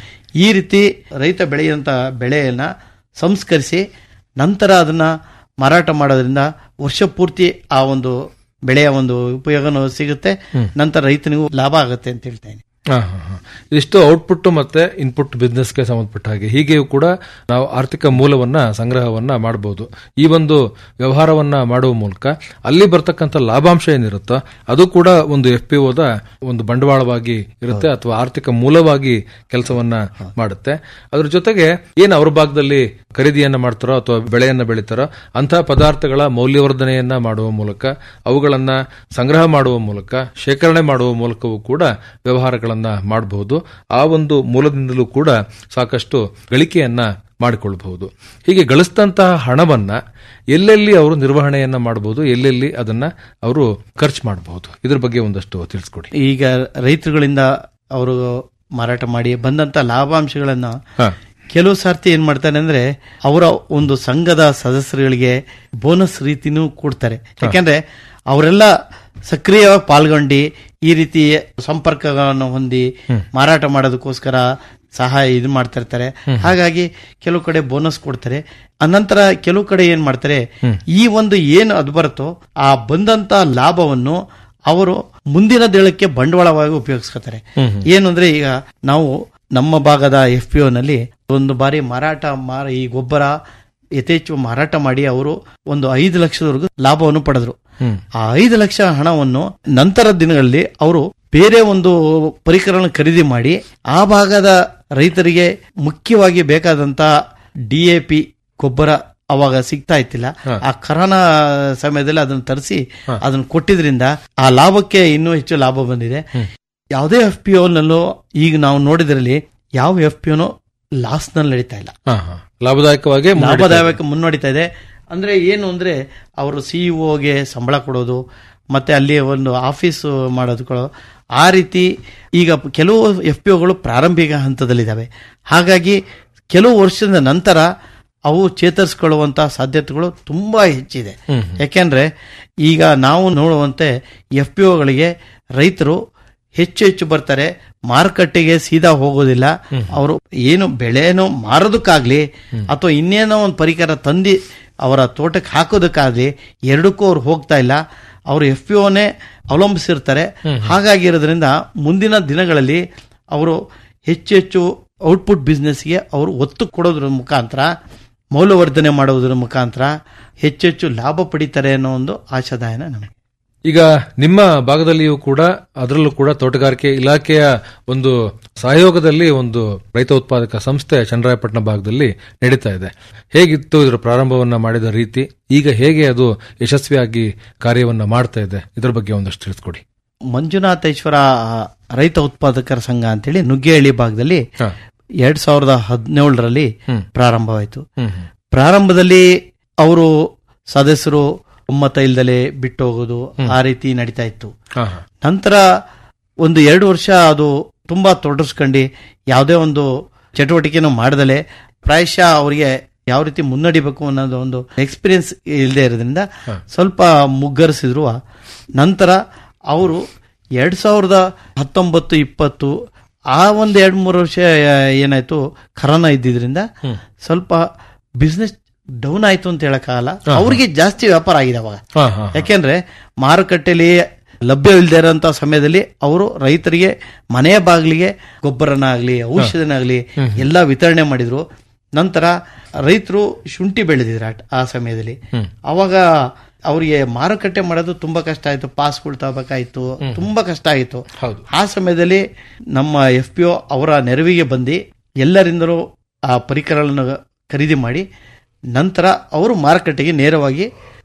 ಈ ರೀತಿ ರೈತ ಬೆಳೆಯುವಂತ ಬೆಳೆಯನ್ನ ಸಂಸ್ಕರಿಸಿ ನಂತರ ಅದನ್ನ ಮಾರಾಟ ಮಾಡೋದ್ರಿಂದ ವರ್ಷ ಪೂರ್ತಿ ಆ ಒಂದು ಬೆಳೆಯ ಒಂದು ಉಪಯೋಗನೂ ಸಿಗುತ್ತೆ ನಂತರ ರೈತನಿಗೂ ಲಾಭ ಆಗುತ್ತೆ ಅಂತ ಹೇಳ್ತೇನೆ ಹಾ, ಹಾ, ಹಾ. ಇದಿಷ್ಟು ಔಟ್ಪುಟ್ ಮತ್ತೆ ಇನ್ಪುಟ್ ಬಿಸ್ನೆಸ್ಗೆ ಸಂಬಂಧಪಟ್ಟ ಹಾಗೆ ಹೀಗೆಯೂ ಕೂಡ ನಾವು ಆರ್ಥಿಕ ಮೂಲವನ್ನ ಸಂಗ್ರಹವನ್ನ ಮಾಡಬಹುದು ಈ ಒಂದು ವ್ಯವಹಾರವನ್ನ ಮಾಡುವ ಮೂಲಕ ಅಲ್ಲಿ ಬರ್ತಕ್ಕಂಥ ಲಾಭಾಂಶ ಏನಿರುತ್ತೋ ಅದು ಕೂಡ ಒಂದು ಎಫ್ ಪಿ ಓದ ಒಂದು ಬಂಡವಾಳವಾಗಿ ಇರುತ್ತೆ ಅಥವಾ ಆರ್ಥಿಕ ಮೂಲವಾಗಿ ಕೆಲಸವನ್ನ ಮಾಡುತ್ತೆ ಅದ್ರ ಜೊತೆಗೆ ಏನು ಅವ್ರ ಭಾಗದಲ್ಲಿ ಖರೀದಿಯನ್ನ ಮಾಡ್ತಾರೋ ಅಥವಾ ಬೆಳೆಯನ್ನ ಬೆಳಿತಾರೋ ಅಂತಹ ಪದಾರ್ಥಗಳ ಮೌಲ್ಯವರ್ಧನೆಯನ್ನ ಮಾಡುವ ಮೂಲಕ ಅವುಗಳನ್ನ ಸಂಗ್ರಹ ಮಾಡುವ ಮೂಲಕ ಶೇಖರಣೆ ಮಾಡುವ ಮೂಲಕವೂ ಕೂಡ ವ್ಯವಹಾರಗಳನ್ನ ಮಾಡಬಹುದು ಆ ಒಂದು ಮೂಲದಿಂದಲೂ ಕೂಡ ಸಾಕಷ್ಟು ಗಳಿಕೆಯನ್ನ ಮಾಡಿಕೊಳ್ಳಬಹುದು ಹೀಗೆ ಗಳಿಸಿದಂತಹ ಹಣವನ್ನ ಎಲ್ಲೆಲ್ಲಿ ಅವರು ನಿರ್ವಹಣೆಯನ್ನ ಮಾಡಬಹುದು ಎಲ್ಲೆಲ್ಲಿ ಅದನ್ನ ಅವರು ಖರ್ಚು ಮಾಡಬಹುದು ಇದ್ರ ಬಗ್ಗೆ ಒಂದಷ್ಟು ತಿಳಿಸ್ಕೊಡಿ ಈಗ ರೈತರುಗಳಿಂದ ಅವರು ಮಾರಾಟ ಮಾಡಿ ಬಂದಂತ ಲಾಭಾಂಶಗಳನ್ನ ಹಾ. ಕೆಲವು ಸಾರ್ತಿ ಏನ್ ಮಾಡ್ತಾರೆ ಅಂದ್ರೆ ಅವರ ಒಂದು ಸಂಘದ ಸದಸ್ಯರುಗಳಿಗೆ ಬೋನಸ್ ರೀತಿನೂ ಕೊಡ್ತಾರೆ ಯಾಕಂದ್ರೆ ಅವರೆಲ್ಲ ಸಕ್ರಿಯವಾಗಿ ಪಾಲ್ಗೊಂಡು ಈ ರೀತಿ ಸಂಪರ್ಕಗಳನ್ನು ಹೊಂದಿ ಮಾರಾಟ ಮಾಡೋದಕ್ಕೋಸ್ಕರ ಸಹಾಯ ಇದು ಮಾಡ್ತಾ ಇರ್ತಾರೆ ಹಾಗಾಗಿ ಕೆಲವು ಕಡೆ ಬೋನಸ್ ಕೊಡ್ತಾರೆ ಅನಂತರ ಕೆಲವು ಕಡೆ ಏನ್ ಮಾಡ್ತಾರೆ ಈ ಒಂದು ಏನು ಅದು ಬರುತ್ತೋ ಆ ಬಂದಂತ ಲಾಭವನ್ನು ಅವರು ಮುಂದಿನ ದೇಳಕ್ಕೆ ಬಂಡವಾಳವಾಗಿ ಉಪಯೋಗಿಸ್ಕೊತಾರೆ ಏನು ಅಂದ್ರೆ ಈಗ ನಾವು ನಮ್ಮ ಭಾಗದ ಎಫ್ ಪಿ ನಲ್ಲಿ ಒಂದು ಬಾರಿ ಮಾರಾಟ ಮಾರ ಈ ಗೊಬ್ಬರ ಯಥೇಚ್ಛ ಮಾರಾಟ ಮಾಡಿ ಅವರು ಒಂದು ಐದು ಲಕ್ಷದವರೆಗೂ ಲಾಭವನ್ನು ಪಡೆದ್ರು ಆ ಐದು ಲಕ್ಷ ಹಣವನ್ನು ನಂತರ ದಿನಗಳಲ್ಲಿ ಅವರು ಬೇರೆ ಒಂದು ಪರಿಕರನ ಖರೀದಿ ಮಾಡಿ ಆ ಭಾಗದ ರೈತರಿಗೆ ಮುಖ್ಯವಾಗಿ ಬೇಕಾದಂತ ಡಿ ಎ ಪಿ ಗೊಬ್ಬರ ಅವಾಗ ಸಿಗ್ತಾ ಇತ್ತಿಲ್ಲ ಆ ಕರೋನಾ ಸಮಯದಲ್ಲಿ ಅದನ್ನು ತರಿಸಿ ಅದನ್ನು ಕೊಟ್ಟಿದ್ರಿಂದ ಆ ಲಾಭಕ್ಕೆ ಇನ್ನೂ ಹೆಚ್ಚು ಲಾಭ ಬಂದಿದೆ ಯಾವುದೇ ಎಫ್ ಪಿ ನಲ್ಲೂ ಈಗ ನಾವು ನೋಡಿದ್ರಲ್ಲಿ ಯಾವ ಎಫ್ ಪಿ ಒನು ಲಾಸ್ ನಲ್ಲಿ ನಡೀತಾ ಇಲ್ಲ ಹಾ, ಹಾ. ಲಾಭದಾಯಕವಾಗಿ ಮುನ್ನಡೀತಾ ಇದೆ. ಲಾಭದಾಯಕ ಮುನ್ನಡೀತಾ ಇದೆ ಅಂದ್ರೆ ಏನು ಅಂದ್ರೆ ಅವರು ಸಿಇಒಗೆ ಸಂಬಳ ಕೊಡೋದು ಮತ್ತೆ ಅಲ್ಲಿ ಒಂದು ಆಫೀಸ್ ಮಾಡೋದು ಆ ರೀತಿ ಈಗ ಕೆಲವು ಎಫ್ ಪಿ ಒಗಳು ಪ್ರಾರಂಭಿಕ ಹಂತದಲ್ಲಿದ್ದಾವೆ ಹಾಗಾಗಿ ಕೆಲವು ವರ್ಷದ ನಂತರ ಅವು ಚೇತರಿಸಿಕೊಳ್ಳುವಂತ ಸಾಧ್ಯತೆಗಳು ತುಂಬಾ ಹೆಚ್ಚಿದೆ ಯಾಕೆಂದ್ರೆ ಈಗ ನಾವು ನೋಡುವಂತೆ ಎಫ್ ಪಿ ಒಗಳಿಗೆ ರೈತರು ಹೆಚ್ಚು ಹೆಚ್ಚು ಬರ್ತಾರೆ ಮಾರುಕಟ್ಟೆಗೆ ಸೀದಾ ಹೋಗೋದಿಲ್ಲ ಅವರು ಏನು ಬೆಳೆನೋ ಮಾರೋದಕ್ಕಾಗ್ಲಿ ಅಥವಾ ಇನ್ನೇನೋ ಒಂದು ಪರಿಕರ ತಂದಿ ಅವರ ತೋಟಕ್ಕೆ ಹಾಕೋದಕ್ಕಾಗ್ಲಿ ಎರಡಕ್ಕೂ ಅವ್ರು ಹೋಗ್ತಾ ಇಲ್ಲ ಅವರು ಎಫ್ ಪಿ ಒನೇ ಅವಲಂಬಿಸಿರ್ತಾರೆ ಹಾಗಾಗಿರೋದ್ರಿಂದ ಮುಂದಿನ ದಿನಗಳಲ್ಲಿ ಅವರು ಹೆಚ್ಚು ಹೆಚ್ಚು ಔಟ್ಪುಟ್ ಬಿಸ್ನೆಸ್ಗೆ ಅವರು ಒತ್ತು ಕೊಡೋದ್ರ ಮುಖಾಂತರ ಮೌಲ್ಯವರ್ಧನೆ ಮಾಡೋದ್ರ ಮುಖಾಂತರ ಹೆಚ್ಚೆಚ್ಚು ಲಾಭ ಪಡಿತಾರೆ ಅನ್ನೋ ಒಂದು ಆಶಾದಾಯನ ನಮಗೆ ಈಗ ನಿಮ್ಮ ಭಾಗದಲ್ಲಿಯೂ ಕೂಡ ಅದರಲ್ಲೂ ಕೂಡ ತೋಟಗಾರಿಕೆ ಇಲಾಖೆಯ ಒಂದು ಸಹಯೋಗದಲ್ಲಿ ಒಂದು ರೈತ ಉತ್ಪಾದಕ ಸಂಸ್ಥೆ ಚನ್ನರಾಯಪಟ್ಟಣ ಭಾಗದಲ್ಲಿ ನಡೀತಾ ಇದೆ ಹೇಗಿತ್ತು ಇದರ ಪ್ರಾರಂಭವನ್ನ ಮಾಡಿದ ರೀತಿ ಈಗ ಹೇಗೆ ಅದು ಯಶಸ್ವಿಯಾಗಿ ಕಾರ್ಯವನ್ನ ಮಾಡ್ತಾ ಇದೆ ಇದರ ಬಗ್ಗೆ ಒಂದಷ್ಟು ತಿಳಿಸ್ಕೊಡಿ ಮಂಜುನಾಥೇಶ್ವರ ರೈತ ಉತ್ಪಾದಕರ ಸಂಘ ಅಂತೇಳಿ ನುಗ್ಗೇಹಳ್ಳಿ ಭಾಗದಲ್ಲಿ ಹಾ. ಎರಡ್ ಸಾವಿರದ ಹದಿನೇಳರಲ್ಲಿ ಪ್ರಾರಂಭವಾಯಿತು ಹ್ಮ್ ಹ್ಮ್. ಪ್ರಾರಂಭದಲ್ಲಿ ಅವರು ಸದಸ್ಯರು ಒಮ್ಮತ ಇಲ್ದಲೆ ಬಿಟ್ಟು ಹೋಗೋದು ಆ ರೀತಿ ನಡೀತಾ ಇತ್ತು ಹಾ, ಹಾ. ನಂತರ ಒಂದು ಎರಡು ವರ್ಷ ಅದು ತುಂಬಾ ತೊಡರ್ಸ್ಕೊಂಡು ಯಾವುದೇ ಒಂದು ಚಟುವಟಿಕೆನೂ ಮಾಡದಲೆ ಪ್ರಾಯಶಃ ಅವರಿಗೆ ಯಾವ ರೀತಿ ಮುನ್ನಡಿಬೇಕು ಅನ್ನೋದು ಒಂದು ಎಕ್ಸ್ಪೀರಿಯನ್ಸ್ ಇಲ್ಲದೆ ಇರೋದ್ರಿಂದ ಸ್ವಲ್ಪ ಮುಗ್ಗರಿಸಿದ್ರು ನಂತರ ಅವರು ಎರಡ್ ಸಾವಿರದ ಹತ್ತೊಂಬತ್ತು ಇಪ್ಪತ್ತು ಆ ಒಂದು ಎರಡ್ ಮೂರು ವರ್ಷ ಏನಾಯ್ತು ಕರೋನಾ ಇದ್ದಿದ್ರಿಂದ ಸ್ವಲ್ಪ ಬಿಸ್ನೆಸ್ ಡೌನ್ ಆಯ್ತು ಅಂತ ಹೇಳಕ್ಕಾಗಲ್ಲ ಅವ್ರಿಗೆ ಜಾಸ್ತಿ ವ್ಯಾಪಾರ ಆಗಿದೆ ಅವಾಗ ಹಾ, ಹಾ. ಯಾಕೆಂದ್ರೆ ಮಾರುಕಟ್ಟೆಯಲ್ಲಿ ಲಭ್ಯವಿಲ್ಲದೆ ಇರೋಂಥ ಸಮಯದಲ್ಲಿ ಅವರು ರೈತರಿಗೆ ಮನೆಯ ಬಾಗಿಲಿಗೆ ಗೊಬ್ಬರನ ಆಗ್ಲಿ ಔಷಧನ ಆಗ್ಲಿ ಎಲ್ಲ ವಿತರಣೆ ಮಾಡಿದ್ರು ನಂತರ ರೈತರು ಶುಂಠಿ ಬೆಳೆದಿದ್ರು ಆ- ಆ ಸಮಯದಲ್ಲಿ ಅವಾಗ ಅವರಿಗೆ ಮಾರುಕಟ್ಟೆ ಮಾಡೋದು ತುಂಬಾ ಕಷ್ಟ ಆಯ್ತು ಪಾಸ್ಗಳು ತಗೋಬೇಕಾಯ್ತು ತುಂಬಾ ಕಷ್ಟ ಆಯಿತು ಹೌದು. ಆ ಸಮಯದಲ್ಲಿ ನಮ್ಮ ಎಫ್ ಪಿ ಒ ಅವರ ನೆರವಿಗೆ ಬಂದು ಎಲ್ಲರಿಂದಲೂ ಆ ಪರಿಕರಗಳನ್ನು ಖರೀದಿ ಮಾಡಿ ನಂತರ ಅವರು ಮಾರುಕಟ್ಟೆಗೆ ನೇರವಾಗಿ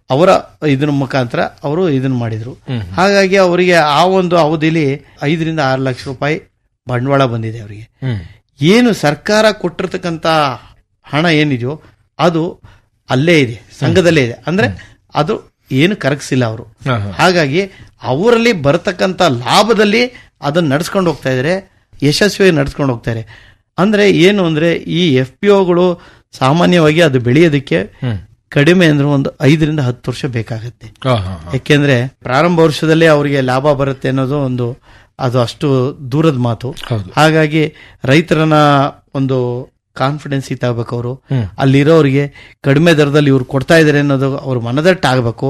ಅವರ ಇದನ್ನ ಮುಖಾಂತರ ಅವರು ಇದನ್ನ ಮಾಡಿದ್ರು ಹಾಗಾಗಿ ಅವರಿಗೆ ಆ ಒಂದು ಅವಧಿಲಿ ಐದರಿಂದ ಆರು ಲಕ್ಷ ರೂಪಾಯಿ ಬಂಡವಾಳ ಬಂದಿದೆ ಅವರಿಗೆ ಹ್ಮ್ ಏನು ಸರ್ಕಾರ ಕೊಟ್ಟಿರ್ತಕ್ಕಂಥ ಹಣ ಏನಿದೆಯೋ ಅದು ಅಲ್ಲೇ ಇದೆ ಸಂಘದಲ್ಲೇ ಇದೆ ಅಂದ್ರೆ ಅದು ಏನು ಕರಗಿಸಿಲ್ಲ ಅವರು ಹಾ, ಹಾ. ಹಾಗಾಗಿ ಅವರಲ್ಲಿ ಬರತಕ್ಕಂಥ ಲಾಭದಲ್ಲಿ ಅದನ್ನ ನಡ್ಸ್ಕೊಂಡು ಹೋಗ್ತಾ ಇದ್ದಾರೆ ಯಶಸ್ವಿಯಾಗಿ ನಡ್ಸ್ಕೊಂಡು ಹೋಗ್ತಾರೆ ಅಂದ್ರೆ ಏನು ಅಂದ್ರೆ ಈ ಎಫ್ ಪಿ ಒಗಳು ಸಾಮಾನ್ಯವಾಗಿ ಅದು ಬೆಳೆಯೋದಕ್ಕೆ ಹ್ಮ್. ಕಡಿಮೆ ಅಂದ್ರೆ ಒಂದು ಐದರಿಂದ ಹತ್ತು ವರ್ಷ ಬೇಕಾಗುತ್ತೆ ಹಾ, ಹಾ, ಹಾ. ಯಾಕೆಂದ್ರೆ ಪ್ರಾರಂಭ ವರ್ಷದಲ್ಲೇ ಅವರಿಗೆ ಲಾಭ ಬರುತ್ತೆ ಅನ್ನೋದು ಒಂದು ಅದು ಅಷ್ಟು ದೂರದ ಮಾತು ಹೌದು. ಹಾಗಾಗಿ ರೈತರನ್ನ ಒಂದು ಕಾನ್ಫಿಡೆನ್ಸ್ ತಗೋಬೇಕು ಅವರು ಹ್ಮ್. ಅಲ್ಲಿರೋರಿಗೆ ಕಡಿಮೆ ದರದಲ್ಲಿ ಇವ್ರು ಕೊಡ್ತಾ ಇದಾರೆ ಅನ್ನೋದು ಅವ್ರ ಮನದಟ್ಟು ಆಗಬೇಕು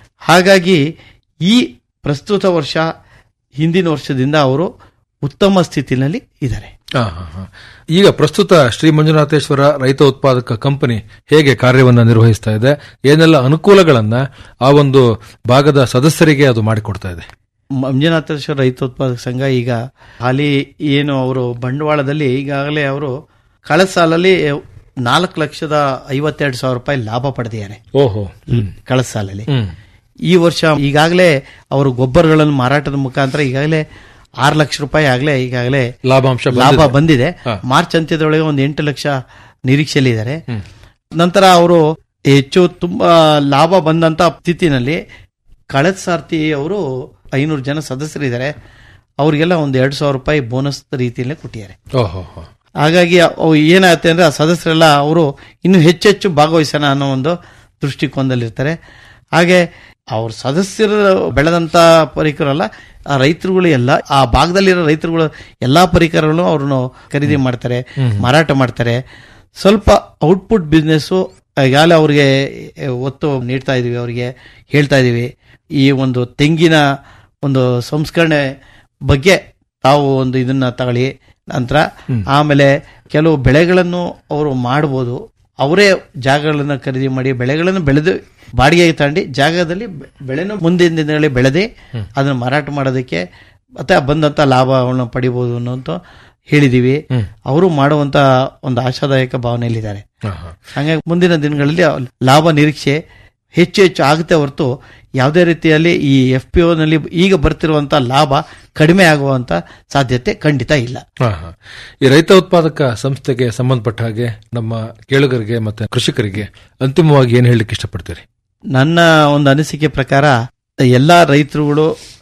ಹಾಗಾಗಿ ಈ ಪ್ರಸ್ತುತ ವರ್ಷ ಹಿಂದಿನ ವರ್ಷದಿಂದ ಅವರು ಉತ್ತಮ ಸ್ಥಿತಿನಲ್ಲಿ ಇದ್ದಾರೆ ಹಾ, ಹಾ, ಹಾ. ಈಗ ಪ್ರಸ್ತುತ ಶ್ರೀ ಮಂಜುನಾಥೇಶ್ವರ ರೈತ ಉತ್ಪಾದಕ ಕಂಪನಿ ಹೇಗೆ ಕಾರ್ಯವನ್ನ ನಿರ್ವಹಿಸ್ತಾ ಇದೆ ಏನೆಲ್ಲ ಅನುಕೂಲಗಳನ್ನ ಆ ಒಂದು ಭಾಗದ ಸದಸ್ಯರಿಗೆ ಅದು ಮಾಡಿಕೊಡ್ತಾ ಇದೆ ಮಂಜುನಾಥೇಶ್ವರ ರೈತೋತ್ಪಾದಕ ಸಂಘ ಈಗ ಹಾಲಿ ಏನು ಅವರು ಬಂಡವಾಳದಲ್ಲಿ ಈಗಾಗಲೇ ಅವರು ಕಳೆದ ಸಾಲಲ್ಲಿ ನಾಲ್ಕು ಲಕ್ಷದ ಐವತ್ತೆರಡು ಸಾವಿರ ರೂಪಾಯಿ ಲಾಭ ಪಡೆದಿದ್ದಾರೆ ಓಹೋ ಕಳೆದ ಸಾಲಲ್ಲಿ ಹ್ಮ್ ಈ ವರ್ಷ ಈಗಾಗಲೇ ಅವರು ಗೊಬ್ಬರಗಳನ್ನು ಮಾರಾಟದ ಮುಖಾಂತರ ಈಗಾಗಲೇ ಆರು ಲಕ್ಷ ರೂಪಾಯಿ ಆಗಲೇ ಈಗಾಗಲೇ ಲಾಭಾಂಶ ಲಾಭ ಬಂದಿದೆ. ಬಂದಿದೆ ಹಾ. ಮಾರ್ಚ್ ಅಂತ್ಯದೊಳಗೆ ಒಂದು ಎಂಟು ಲಕ್ಷ ನಿರೀಕ್ಷೆಯಲ್ಲಿದ್ದಾರೆ ನಂತರ ಅವರು ಹೆಚ್ಚು ತುಂಬಾ ಲಾಭ ಬಂದಂತ ಸ್ಥಿತಿನಲ್ಲಿ ಕಳೆದ ಸಾರ್ತಿ ಅವರು ಐನೂರು ಜನ ಸದಸ್ಯರಿದ್ದಾರೆ ಅವರಿಗೆಲ್ಲ ಒಂದು ಎರಡು ಸಾವಿರ ರೂಪಾಯಿ ಬೋನಸ್ ರೀತಿಯಲ್ಲೇ ಕೊಟ್ಟಿದ್ದಾರೆ ಓಹೋ ಹೋ. ಹಾಗಾಗಿ ಅವು ಏನಾಗುತ್ತೆ ಅಂದ್ರೆ ಆ ಸದಸ್ಯರೆಲ್ಲ ಅವರು ಇನ್ನು ಹೆಚ್ಚೆಚ್ಚು ಭಾಗವಹಿಸೋಣ ಅನ್ನೋ ಒಂದು ದೃಷ್ಟಿಕೋನದಲ್ಲಿರ್ತಾರೆ ಹಾಗೆ ಅವ್ರ ಸದಸ್ಯರು ಬೆಳೆದಂತ ಪರಿಕರಲ್ಲ ಆ ರೈತರುಗಳು ಎಲ್ಲ ಆ ಭಾಗದಲ್ಲಿರೋ ರೈತರುಗಳು ಎಲ್ಲಾ ಪರಿಕರಗಳನ್ನು ಅವ್ರನ್ನು ಖರೀದಿ ಮಾಡ್ತಾರೆ ಮಾರಾಟ ಮಾಡ್ತಾರೆ ಸ್ವಲ್ಪ ಔಟ್ಪುಟ್ ಬಿಸ್ನೆಸ್ಸು ಈಗಾಗಲೇ ಅವ್ರಿಗೆ ಒತ್ತು ನೀಡ್ತಾ ಇದೀವಿ ಅವರಿಗೆ ಹೇಳ್ತಾ ಇದೀವಿ ಈ ಒಂದು ತೆಂಗಿನ ಒಂದು ಸಂಸ್ಕರಣೆ ಬಗ್ಗೆ ತಾವು ಒಂದು ಇದನ್ನ ತಗೊಳ್ಳಿ ನಂತರ ಆಮೇಲೆ ಕೆಲವು ಬೆಳೆಗಳನ್ನು ಅವರು ಮಾಡ್ಬೋದು ಅವರೇ ಜಾಗಗಳನ್ನ ಖರೀದಿ ಮಾಡಿ ಬೆಳೆಗಳನ್ನು ಬೆಳೆದು ಬಾಡಿಗೆಗೆ ತಗೊಂಡು ಜಾಗದಲ್ಲಿ ಬೆ- ಬೆಳೆನು ಮುಂದಿನ ದಿನಗಳಲ್ಲಿ ಬೆಳೆದೇ ಅದನ್ನು ಮಾರಾಟ ಮಾಡೋದಕ್ಕೆ ಮತ್ತೆ ಬಂದಂತ ಲಾಭವನ್ನು ಪಡಿಬಹುದು ಅನ್ನೋಂತ ಹೇಳಿದೀವಿ ಅವರು ಮಾಡುವಂತ ಒಂದು ಆಶಾದಾಯಕ ಭಾವನೆಯಲ್ಲಿದ್ದಾರೆ ಹಾ, ಹಾ. ಹಾಗಾಗಿ ಮುಂದಿನ ದಿನಗಳಲ್ಲಿ ಲಾಭ ನಿರೀಕ್ಷೆ ಹೆಚ್ಚು ಹೆಚ್ಚು ಆಗುತ್ತೆ ಹೊರತು ಯಾವುದೇ ರೀತಿಯಲ್ಲಿ ಈ ಎಫ್ ಪಿ ನಲ್ಲಿ ಈಗ ಬರ್ತಿರುವಂತ ಲಾಭ ಕಡಿಮೆ ಆಗುವಂತ ಸಾಧ್ಯತೆ ಖಂಡಿತ ಇಲ್ಲ ಹಾ, ಹಾ. ಈ ರೈತ ಉತ್ಪಾದಕ ಸಂಸ್ಥೆಗೆ ಸಂಬಂಧಪಟ್ಟ ಹಾಗೆ ನಮ್ಮ ಕೇಳುಗರಿಗೆ ಮತ್ತೆ ಕೃಷಿಕರಿಗೆ ಅಂತಿಮವಾಗಿ ಏನ್ ಹೇಳಲಿಕ್ಕೆ ಇಷ್ಟಪಡ್ತೀರಿ ನನ್ನ ಒಂದು ಅನಿಸಿಕೆ ಪ್ರಕಾರ ಎಲ್ಲಾ ರೈತರುಗಳು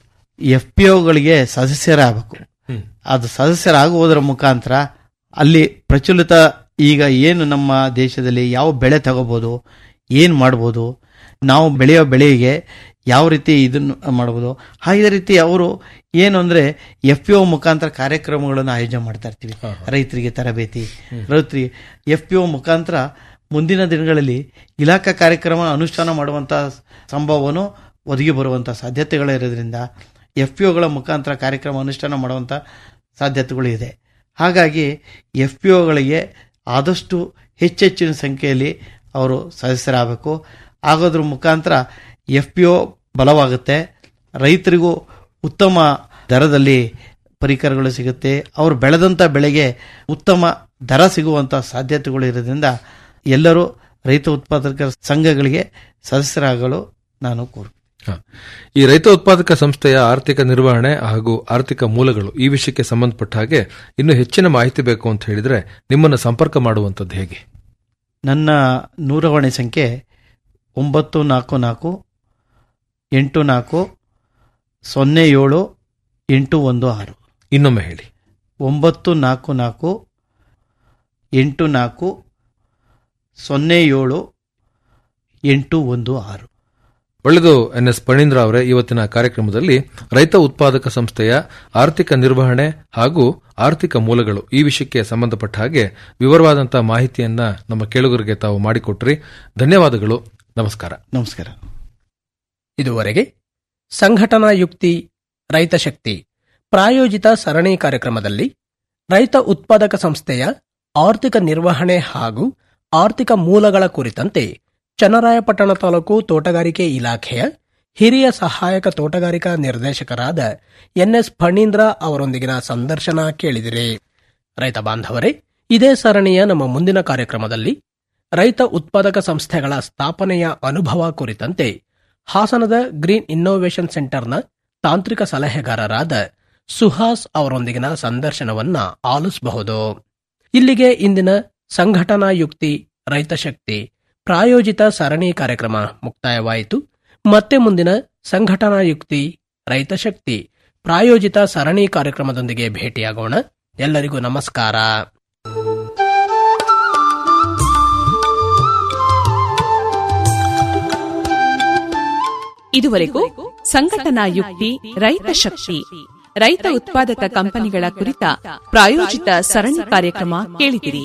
ಎಫ್ ಪಿ ಒಗಳಿಗೆ ಸದಸ್ಯರಾಗಬೇಕು ಹ್ಮ್. ಅದು ಸದಸ್ಯರಾಗುವುದರ ಮುಖಾಂತರ ಅಲ್ಲಿ ಪ್ರಚಲಿತ ಈಗ ಏನು ನಮ್ಮ ದೇಶದಲ್ಲಿ ಯಾವ ಬೆಳೆ ತಗೋಬಹುದು ಏನ್ ಮಾಡ್ಬೋದು ನಾವು ಬೆಳೆಯೋ ಬೆಳೆಗೆ ಯಾವ ರೀತಿ ಇದನ್ನು ಮಾಡ್ಬೋದು ಅದೇ ರೀತಿ ಅವರು ಏನು ಅಂದ್ರೆ ಎಫ್ ಪಿ ಒ ಮುಖಾಂತರ ಕಾರ್ಯಕ್ರಮಗಳನ್ನು ಆಯೋಜನೆ ಮಾಡ್ತಾ ಇರ್ತೀವಿ ರೈತರಿಗೆ ತರಬೇತಿ ರೈತರಿಗೆ ಎಫ್ ಪಿ ಒ ಮುಖಾಂತರ ಮುಂದಿನ ದಿನಗಳಲ್ಲಿ ಇಲಾಖಾ ಕಾರ್ಯಕ್ರಮ ಅನುಷ್ಠಾನ ಮಾಡುವಂತ ಸಂಭವನು ಒದಗಿ ಬರುವಂತ ಸಾಧ್ಯತೆಗಳಿರೋದ್ರಿಂದ ಎಫ್ ಪಿ ಒಗಳ ಮುಖಾಂತರ ಕಾರ್ಯಕ್ರಮ ಅನುಷ್ಠಾನ ಮಾಡುವಂತ ಸಾಧ್ಯತೆಗಳು ಇದೆ ಹಾಗಾಗಿ ಎಫ್ ಪಿ ಒಗಳಿಗೆ ಆದಷ್ಟು ಹೆಚ್ಚೆಚ್ಚಿನ ಸಂಖ್ಯೆಯಲ್ಲಿ ಅವರು ಸದಸ್ಯರಾಗಬೇಕು ಆಗೋದ್ರ ಮುಖಾಂತರ ಎಫ್ ಪಿ ಒ ಬಲವಾಗುತ್ತೆ ರೈತರಿಗೂ ಉತ್ತಮ ದರದಲ್ಲಿ ಪರಿಕರಗಳು ಸಿಗುತ್ತೆ ಅವರು ಬೆಳೆದಂಥ ಬೆಳೆಗೆ ಉತ್ತಮ ದರ ಸಿಗುವಂಥ ಸಾಧ್ಯತೆಗಳು ಇರೋದ್ರಿಂದ ಎಲ್ಲರೂ ರೈತ ಉತ್ಪಾದಕ ಸಂಘಗಳಿಗೆ ಸದಸ್ಯರಾಗಲು ನಾನು ಕೋರು ಹಾ. ಈ ರೈತ ಉತ್ಪಾದಕ ಸಂಸ್ಥೆಯ ಆರ್ಥಿಕ ನಿರ್ವಹಣೆ ಹಾಗೂ ಆರ್ಥಿಕ ಮೂಲಗಳು ಈ ವಿಷಯಕ್ಕೆ ಸಂಬಂಧಪಟ್ಟ ಹಾಗೆ ಇನ್ನು ಹೆಚ್ಚಿನ ಮಾಹಿತಿ ಬೇಕು ಅಂತ ಹೇಳಿದ್ರೆ ನಿಮ್ಮನ್ನು ಸಂಪರ್ಕ ಮಾಡುವಂತದ್ದು ಹೇಗೆ ನನ್ನ ದೂರವಾಣಿ ಸಂಖ್ಯೆ ಒಂಬತ್ತು ನಾಲ್ಕು ನಾಲ್ಕು ಎಂಟು ನಾಲ್ಕು ಸೊನ್ನೆ ಏಳು ಎಂಟು ಒಂದು ಆರು ಇನ್ನೊಮ್ಮೆ ಹೇಳಿ ಒಂಬತ್ತು ನಾಲ್ಕು ನಾಲ್ಕು ಎಂಟು ನಾಲ್ಕು ಸೊನ್ನೆ ಏಳು ಎಂಟು ಒಂದು ಆರು ಒಳ್ಳೆಯದು ಎನ್ ಎಸ್ ಪಣೀಂದ್ರ ಅವರೇ ಇವತ್ತಿನ ಕಾರ್ಯಕ್ರಮದಲ್ಲಿ ರೈತ ಉತ್ಪಾದಕ ಸಂಸ್ಥೆಯ ಆರ್ಥಿಕ ನಿರ್ವಹಣೆ ಹಾಗೂ ಆರ್ಥಿಕ ಮೂಲಗಳು ಈ ವಿಷಯಕ್ಕೆ ಸಂಬಂಧಪಟ್ಟ ಹಾಗೆ ವಿವರವಾದಂತಹ ಮಾಹಿತಿಯನ್ನ ನಮ್ಮ ಕೇಳುಗರಿಗೆ ತಾವು ಮಾಡಿಕೊಟ್ರಿ ಧನ್ಯವಾದಗಳು ನಮಸ್ಕಾರ ನಮಸ್ಕಾರ ಇದುವರೆಗೆ ಸಂಘಟನಾ ಯುಕ್ತಿ ರೈತ ಶಕ್ತಿ ಪ್ರಾಯೋಜಿತ ಸರಣಿ ಕಾರ್ಯಕ್ರಮದಲ್ಲಿ ರೈತ ಉತ್ಪಾದಕ ಸಂಸ್ಥೆಯ ಆರ್ಥಿಕ ನಿರ್ವಹಣೆ ಹಾಗೂ ಆರ್ಥಿಕ ಮೂಲಗಳ ಕುರಿತಂತೆ ಚನ್ನರಾಯಪಟ್ಟಣ ತಾಲೂಕು ತೋಟಗಾರಿಕೆ ಇಲಾಖೆಯ ಹಿರಿಯ ಸಹಾಯಕ ತೋಟಗಾರಿಕಾ ನಿರ್ದೇಶಕರಾದ ಎನ್ಎಸ್ ಫಣೀಂದ್ರ ಅವರೊಂದಿಗಿನ ಸಂದರ್ಶನ ಕೇಳಿದಿರಿ ರೈತ ಬಾಂಧವರೇ ಇದೇ ಸರಣಿಯ ನಮ್ಮ ಮುಂದಿನ ಕಾರ್ಯಕ್ರಮದಲ್ಲಿ ರೈತ ಉತ್ಪಾದಕ ಸಂಸ್ಥೆಗಳ ಸ್ಥಾಪನೆಯ ಅನುಭವ ಕುರಿತಂತೆ ಹಾಸನದ ಗ್ರೀನ್ ಇನ್ನೋವೇಷನ್ ಸೆಂಟರ್ನ ತಾಂತ್ರಿಕ ಸಲಹೆಗಾರರಾದ ಸುಹಾಸ್ ಅವರೊಂದಿಗಿನ ಸಂದರ್ಶನವನ್ನ ಆಲಿಸಬಹುದು ಇಲ್ಲಿಗೆ ಇಂದಿನ ಸಂಘಟನಾ ಯುಕ್ತಿ ರೈತ ಶಕ್ತಿ ಪ್ರಾಯೋಜಿತ ಸರಣಿ ಕಾರ್ಯಕ್ರಮ ಮುಕ್ತಾಯವಾಯಿತು ಮತ್ತೆ ಮುಂದಿನ ಸಂಘಟನಾ ಯುಕ್ತಿ ರೈತ ಶಕ್ತಿ ಪ್ರಾಯೋಜಿತ ಸರಣಿ ಕಾರ್ಯಕ್ರಮದೊಂದಿಗೆ ಭೇಟಿಯಾಗೋಣ ಎಲ್ಲರಿಗೂ ನಮಸ್ಕಾರ ಇದುವರೆಗೂ ಸಂಘಟನಾ ಯುಕ್ತಿ ರೈತ ಶಕ್ತಿ ರೈತ ಉತ್ಪಾದಕ ಕಂಪನಿಗಳ ಕುರಿತ ಪ್ರಾಯೋಜಿತ ಸರಣಿ ಕಾರ್ಯಕ್ರಮ ಕೇಳಿದಿರಿ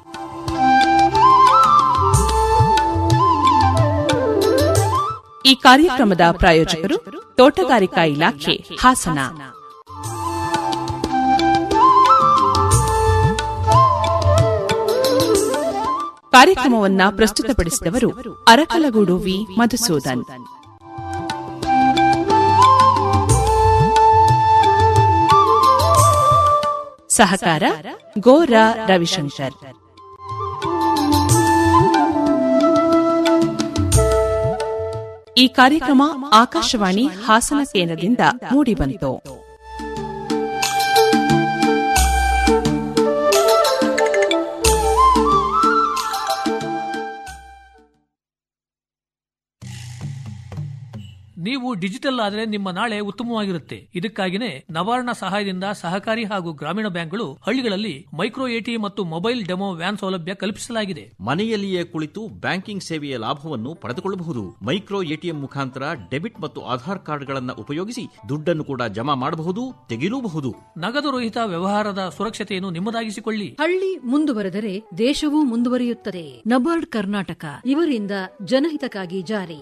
ಈ ಕಾರ್ಯಕ್ರಮದ ಪ್ರಾಯೋಜಕರು ತೋಟಗಾರಿಕಾ ಇಲಾಖೆ ಹಾಸನ ಕಾರ್ಯಕ್ರಮವನ್ನ ಪ್ರಸ್ತುತಪಡಿಸಿದವರು ಅರಕಲಗೂಡು ವಿ ಮಧುಸೂದನ್ ಸಹಕಾರ ಗೋರಾ ರವಿಶಂಕರ್ ಈ ಕಾರ್ಯಕ್ರಮ ಆಕಾಶವಾಣಿ ಹಾಸನ ಕೇಂದ್ರದಿಂದ ಮೂಡಿಬಂತು ನೀವು ಡಿಜಿಟಲ್ ಆದರೆ ನಿಮ್ಮ ನಾಳೆ ಉತ್ತಮವಾಗಿರುತ್ತೆ ಇದಕ್ಕಾಗಿನೇ ನವಾರ್ಣ ಸಹಾಯದಿಂದ ಸಹಕಾರಿ ಹಾಗೂ ಗ್ರಾಮೀಣ ಬ್ಯಾಂಕ್ಗಳು ಹಳ್ಳಿಗಳಲ್ಲಿ ಮೈಕ್ರೋ ಎಟಿ ಮತ್ತು ಮೊಬೈಲ್ ಡೆಮೋ ವ್ಯಾನ್ ಸೌಲಭ್ಯ ಕಲ್ಪಿಸಲಾಗಿದೆ ಮನೆಯಲ್ಲಿಯೇ ಕುಳಿತು ಬ್ಯಾಂಕಿಂಗ್ ಸೇವೆಯ ಲಾಭವನ್ನು ಪಡೆದುಕೊಳ್ಳಬಹುದು ಮೈಕ್ರೋ ಎಟಿಎಂ ಮುಖಾಂತರ ಡೆಬಿಟ್ ಮತ್ತು ಆಧಾರ್ ಕಾರ್ಡ್ಗಳನ್ನು ಉಪಯೋಗಿಸಿ ದುಡ್ಡನ್ನು ಕೂಡ ಜಮಾ ಮಾಡಬಹುದು ತೆಗೆಯಲೂಬಹುದು ನಗದು ರಹಿತ ವ್ಯವಹಾರದ ಸುರಕ್ಷತೆಯನ್ನು ನಿಮ್ಮದಾಗಿಸಿಕೊಳ್ಳಿ ಹಳ್ಳಿ ಮುಂದುವರೆದರೆ ದೇಶವೂ ಮುಂದುವರಿಯುತ್ತದೆ ನಬಾರ್ಡ್ ಕರ್ನಾಟಕ ಇವರಿಂದ ಜನಹಿತಕ್ಕಾಗಿ ಜಾರಿ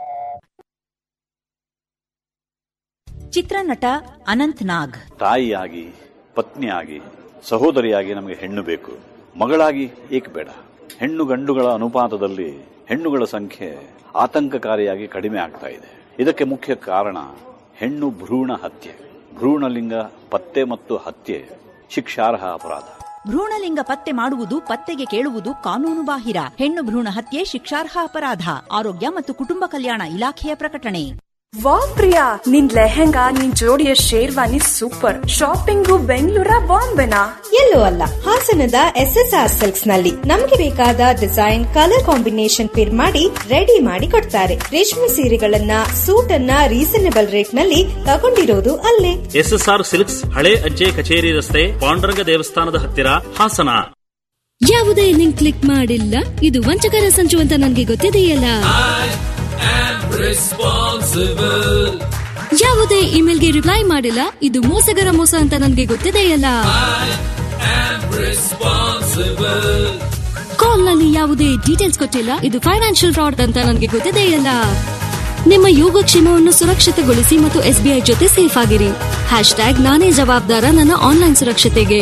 ಚಿತ್ರನಟ ಅನಂತ್ ನಾಗ್ ತಾಯಿಯಾಗಿ ಪತ್ನಿಯಾಗಿ ಸಹೋದರಿಯಾಗಿ ನಮಗೆ ಹೆಣ್ಣು ಬೇಕು ಮಗಳಾಗಿ ಏಕೆ ಬೇಡ ಹೆಣ್ಣು ಗಂಡುಗಳ ಅನುಪಾತದಲ್ಲಿ ಹೆಣ್ಣುಗಳ ಸಂಖ್ಯೆ ಆತಂಕಕಾರಿಯಾಗಿ ಕಡಿಮೆ ಆಗ್ತಾ ಇದೆ ಇದಕ್ಕೆ ಮುಖ್ಯ ಕಾರಣ ಹೆಣ್ಣು ಭ್ರೂಣ ಹತ್ಯೆ ಭ್ರೂಣಲಿಂಗ ಪತ್ತೆ ಮತ್ತು ಹತ್ಯೆ ಶಿಕ್ಷಾರ್ಹ ಅಪರಾಧ ಭ್ರೂಣಲಿಂಗ ಪತ್ತೆ ಮಾಡುವುದು ಪತ್ತೆಗೆ ಕೇಳುವುದು ಕಾನೂನು ಬಾಹಿರ ಹೆಣ್ಣು ಭ್ರೂಣ ಹತ್ಯೆ ಶಿಕ್ಷಾರ್ಹ ಅಪರಾಧ ಆರೋಗ್ಯ ಮತ್ತು ಕುಟುಂಬ ಕಲ್ಯಾಣ ಇಲಾಖೆಯ ಪ್ರಕಟಣೆ ವಾ ಪ್ರಿಯಾ ನಿನ್ ಲೆಹೆಂಗಾ ನಿನ್ ಜೋಡಿಯ ಶೇರ್ವಾನಿ ಸೂಪರ್ ಶಾಪಿಂಗು ಬೆಂಗಳೂರ ಬಾಂಬೆನಾ ಎಲ್ಲೂ ಅಲ್ಲ ಹಾಸನದ ಎಸ್ ಎಸ್ ಆರ್ ಸಿಲ್ಕ್ಸ್ ನಲ್ಲಿ ನಮಗೆ ಬೇಕಾದ ಡಿಸೈನ್ ಕಲರ್ ಕಾಂಬಿನೇಷನ್ ಪಿರ್ ಮಾಡಿ ರೆಡಿ ಮಾಡಿ ಕೊಡ್ತಾರೆ ರೇಷ್ಮೆ ಸೀರೆಗಳನ್ನ ಸೂಟ್ ಅನ್ನ ರೀಸನೇಬಲ್ ರೇಟ್ ನಲ್ಲಿ ತಗೊಂಡಿರೋದು ಅಲ್ಲೇ ಎಸ್ಎಸ್ಆರ್ ಸಿಲ್ಕ್ಸ್ ಹಳೆ ಅಜ್ಜೆ ಕಚೇರಿ ರಸ್ತೆ ಪಾಂಡುರಂಗ ದೇವಸ್ಥಾನದ ಹತ್ತಿರ ಹಾಸನ ಯಾವುದೇ ಲಿಂಕ್ ಕ್ಲಿಕ್ ಮಾಡಿಲ್ಲ ಇದು ವಂಚಕರ ಸಂಚು ಅಂತ ನನಗೆ ಗೊತ್ತಿದೆಯಲ್ಲ ಯಾವುದೇ ಇಮೇಲ್ಗೆ ರಿಪ್ಲೈ ಮಾಡಿಲ್ಲ ಇದು ಮೋಸಗರ ಮೋಸ ಅಂತ ನನಗೆ ಗೊತ್ತಿದೆಯಲ್ಲ ಕಾಲ್ ನಲ್ಲಿ ಯಾವುದೇ ಡೀಟೇಲ್ಸ್ ಕೊಟ್ಟಿಲ್ಲ ಇದು ಫೈನಾನ್ಷಿಯಲ್ ಫ್ರಾಡ್ ಅಂತ ನನಗೆ ಗೊತ್ತಿದೆಯಲ್ಲ ನಿಮ್ಮ ಯೋಗಕ್ಷೇಮವನ್ನು ಸುರಕ್ಷಿತಗೊಳಿಸಿ ಮತ್ತು ಎಸ್ಬಿಐ ಜೊತೆ ಸೇಫ್ ಆಗಿರಿ ಹ್ಯಾಶ್ ಟ್ಯಾಗ್ ನಾನೇ ಜವಾಬ್ದಾರ ನನ್ನ ಆನ್ಲೈನ್ ಸುರಕ್ಷತೆಗೆ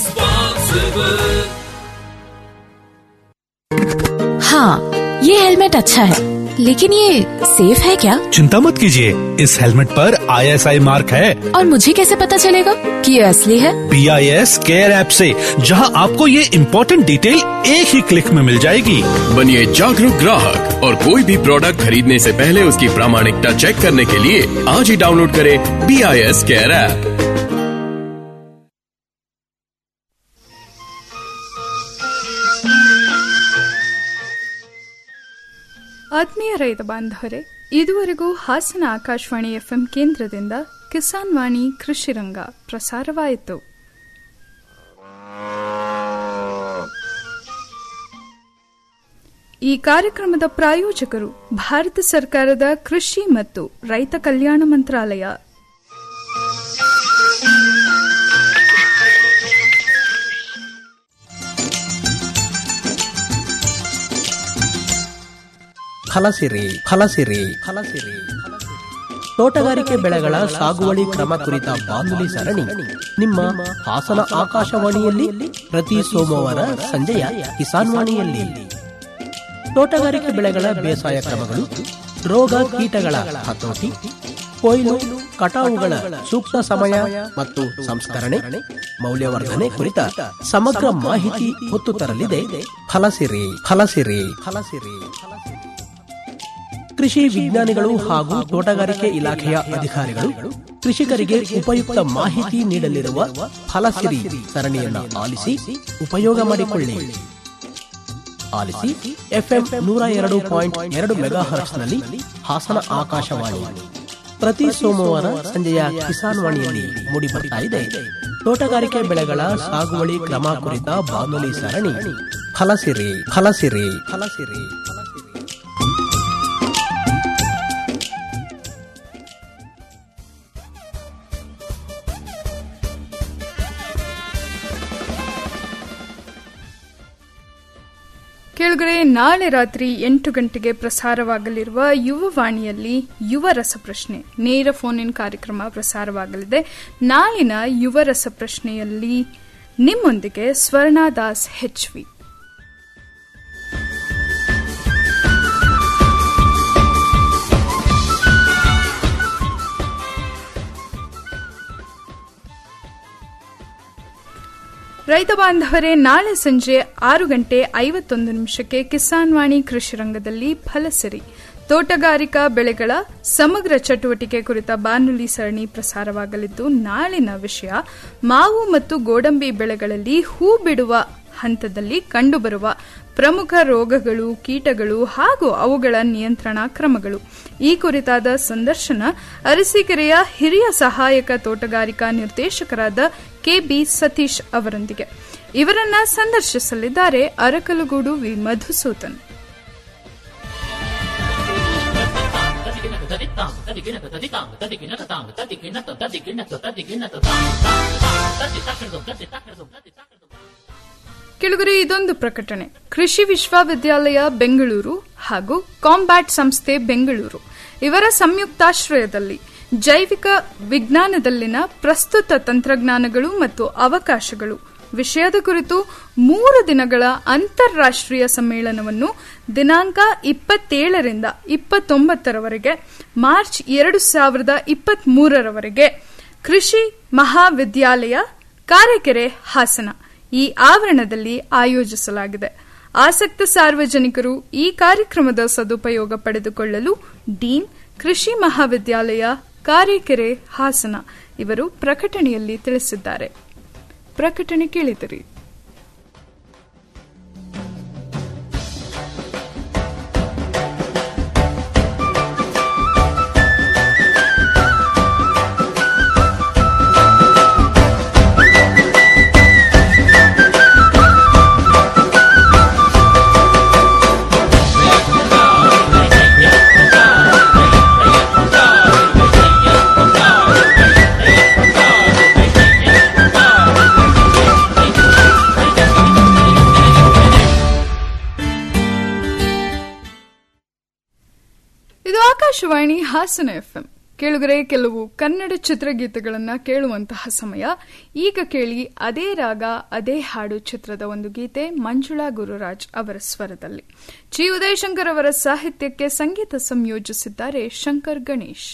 हाँ ये हेलमेट अच्छा है लेकिन ये सेफ है क्या चिंता मत कीजिए इस हेलमेट पर आईएसआई मार्क है और मुझे कैसे पता चलेगा कि ये असली है B I S care app से जहां आपको ये इम्पोर्टेंट डिटेल एक ही क्लिक में मिल जाएगी बनिए जागरूक ग्राहक और कोई भी प्रोडक्ट खरीदने से पहले उसकी प्रामाणिकता चेक करने के लिए आज ही डाउनलोड करें B I S care app ಆತ್ಮೀಯ ರೈತ ಬಾಂಧವರೇ ಇದುವರೆಗೂ ಹಾಸನ ಆಕಾಶವಾಣಿ ಎಫ್ಎಂ ಕೇಂದ್ರದಿಂದ ಕಿಸಾನ್ ವಾಣಿ ಕೃಷಿ ರಂಗ ಪ್ರಸಾರವಾಯಿತು ಈ ಕಾರ್ಯಕ್ರಮದ ಪ್ರಾಯೋಜಕರು ಭಾರತ ಸರ್ಕಾರದ ಕೃಷಿ ಮತ್ತು ರೈತ ಕಲ್ಯಾಣ ಮಂತ್ರಾಲಯ ಫಲಸಿರಿ ಫಲಸಿರಿ ಫಲಸಿರಿ ತೋಟಗಾರಿಕೆ ಬೆಳೆಗಳ ಸಾಗುವಳಿ ಕ್ರಮ ಕುರಿತ ಬಾನುಲಿ ಸರಣಿ ನಿಮ್ಮ ಹಾಸನ ಆಕಾಶವಾಣಿಯಲ್ಲಿ ಪ್ರತಿ ಸೋಮವಾರ ಸಂಜೆಯ ಕಿಸಾನ್ ವಾಣಿಯಲ್ಲಿ ತೋಟಗಾರಿಕೆ ಬೆಳೆಗಳ ಬೇಸಾಯ ಕ್ರಮಗಳು ರೋಗ ಕೀಟಗಳ ಹತೋಟಿ ಕೊಯ್ಲು ಕಟಾವುಗಳ ಸೂಕ್ತ ಸಮಯ ಮತ್ತು ಸಂಸ್ಕರಣೆ ಮೌಲ್ಯವರ್ಧನೆ ಕುರಿತ ಸಮಗ್ರ ಮಾಹಿತಿ ಹೊತ್ತು ತರಲಿದೆ ಫಲಸಿರಿ ಫಲಸಿರಿ ಫಲಸಿರಿ ಕೃಷಿ ವಿಜ್ಞಾನಿಗಳು ಹಾಗೂ ತೋಟಗಾರಿಕೆ ಇಲಾಖೆಯ ಅಧಿಕಾರಿಗಳು ಕೃಷಿಕರಿಗೆ ಉಪಯುಕ್ತ ಮಾಹಿತಿ ನೀಡಲಿರುವ ಫಲಸಿರಿ ಸರಣಿಯನ್ನ ಆಲಿಸಿ ಉಪಯೋಗ ಮಾಡಿಕೊಳ್ಳಿ ಆಲಿಸಿ ಎಫ್ಎಂ ನೂರ ಎರಡು ಪಾಯಿಂಟ್ ಎರಡು ಮೆಗಾ ಹರ್ಟ್ಸ್ನಲ್ಲಿ ಹಾಸನ ಆಕಾಶವಾಣಿ ಪ್ರತಿ ಸೋಮವಾರ ಸಂಜೆಯ ಕಿಸಾನ್ ವಾಣಿಯಲ್ಲಿ ಮೂಡಿ ಬರ್ತಾ ಇದೆ ತೋಟಗಾರಿಕೆ ಬೆಳೆಗಳ ಸಾಗುವಳಿ ಕ್ರಮ ಕುರಿತ ಬಾನುಲಿ ಸರಣಿ ಫಲಸಿರಿ ಫಲಸಿರಿ ಫಲಸಿರಿ ಕೆಳಗಡೆ ನಾಳೆ ರಾತ್ರಿ ಎಂಟು ಗಂಟೆಗೆ ಪ್ರಸಾರವಾಗಲಿರುವ ಯುವವಾಣಿಯಲ್ಲಿ ಯುವ ರಸಪ್ರಶ್ನೆ ನೇರ ಫೋನ್ ಇನ್ ಕಾರ್ಯಕ್ರಮ ಪ್ರಸಾರವಾಗಲಿದೆ ನಾಳಿನ ಯುವ ರಸಪ್ರಶ್ನೆಯಲ್ಲಿ ನಿಮ್ಮೊಂದಿಗೆ ಸ್ವರ್ಣಾ ದಾಸ್ ಹೆಚ್ವಿ ರೈತ ಬಾಂಧವರೇ ನಾಳೆ ಸಂಜೆ ಆರು ಗಂಟೆ ಐವತ್ತೊಂದು ನಿಮಿಷಕ್ಕೆ ಕಿಸಾನ್ ವಾಣಿ ಕೃಷಿ ರಂಗದಲ್ಲಿ ಫಲಸಿರಿ ತೋಟಗಾರಿಕಾ ಬೆಳೆಗಳ ಸಮಗ್ರ ಚಟುವಟಿಕೆ ಕುರಿತ ಬಾನುಲಿ ಸರಣಿ ಪ್ರಸಾರವಾಗಲಿದ್ದು ನಾಳಿನ ವಿಷಯ ಮಾವು ಮತ್ತು ಗೋಡಂಬಿ ಬೆಳೆಗಳಲ್ಲಿ ಹೂ ಬಿಡುವ ಹಂತದಲ್ಲಿ ಕಂಡುಬರುವ ಪ್ರಮುಖ ರೋಗಗಳು ಕೀಟಗಳು ಹಾಗೂ ಅವುಗಳ ನಿಯಂತ್ರಣ ಕ್ರಮಗಳು ಈ ಕುರಿತಾದ ಸಂದರ್ಶನ ಅರಸೀಕೆರೆಯ ಹಿರಿಯ ಸಹಾಯಕ ತೋಟಗಾರಿಕಾ ನಿರ್ದೇಶಕರಾದ ಕೆಬಿ ಸತೀಶ್ ಅವರೊಂದಿಗೆ ಇವರನ್ನ ಸಂದರ್ಶಿಸಲಿದ್ದಾರೆ ಅರಕಲಗೂಡು ವಿ ಮಧುಸೂದನ್ ಕೆಳಗರೆ ಇದೊಂದು ಪ್ರಕಟಣೆ ಕೃಷಿ ವಿಶ್ವವಿದ್ಯಾಲಯ ಬೆಂಗಳೂರು ಹಾಗೂ ಕಾಂಬ್ಯಾಟ್ ಸಂಸ್ಥೆ ಬೆಂಗಳೂರು ಇವರ ಸಂಯುಕ್ತಾಶ್ರಯದಲ್ಲಿ ಜೈವಿಕ ವಿಜ್ಞಾನದಲ್ಲಿನ ಪ್ರಸ್ತುತ ತಂತ್ರಜ್ಞಾನಗಳು ಮತ್ತು ಅವಕಾಶಗಳು ವಿಷಯದ ಕುರಿತು ಮೂರು ದಿನಗಳ ಅಂತಾರಾಷ್ಟ್ರೀಯ ಸಮ್ಮೇಳನವನ್ನು ದಿನಾಂಕ ಇಪ್ಪತ್ತೇಳರಿಂದ ಇಪ್ಪತ್ತೊಂಬತ್ತರವರೆಗೆ ಮಾರ್ಚ್ ಎರಡು ಸಾವಿರದ ಇಪ್ಪತ್ಮೂರರವರೆಗೆ ಕೃಷಿ ಮಹಾವಿದ್ಯಾಲಯ ಕಾರೆಕೆರೆ ಹಾಸನ ಈ ಆವರಣದಲ್ಲಿ ಆಯೋಜಿಸಲಾಗಿದೆ ಆಸಕ್ತ ಸಾರ್ವಜನಿಕರು ಈ ಕಾರ್ಯಕ್ರಮದ ಸದುಪಯೋಗ ಪಡೆದುಕೊಳ್ಳಲು ಡೀನ್ ಕೃಷಿ ಮಹಾವಿದ್ಯಾಲಯ ಕಾರೆಕೆರೆ ಹಾಸನ ಇವರು ಪ್ರಕಟಣೆಯಲ್ಲಿ ತಿಳಿಸಿದ್ದಾರೆ ಪ್ರಕಟಣೆ ಕೇಳಿದಿರಿ ಇದು ಆಕಾಶವಾಣಿ ಹಾಸನ ಎಫ್ಎಂ ಕೇಳುಗರೆ ಕೆಲವು ಕನ್ನಡ ಚಿತ್ರಗೀತೆಗಳನ್ನ ಕೇಳುವಂತಹ ಸಮಯ ಈಗ ಕೇಳಿ ಅದೇ ರಾಗ ಅದೇ ಹಾಡು ಚಿತ್ರದ ಒಂದು ಗೀತೆ ಮಂಜುಳಾ ಗುರುರಾಜ್ ಅವರ ಸ್ವರದಲ್ಲಿ ಜಿ ಉದಯಶಂಕರ್ ಅವರ ಸಾಹಿತ್ಯಕ್ಕೆ ಸಂಗೀತ ಸಂಯೋಜಿಸಿದ್ದಾರೆ Shankar Ganesh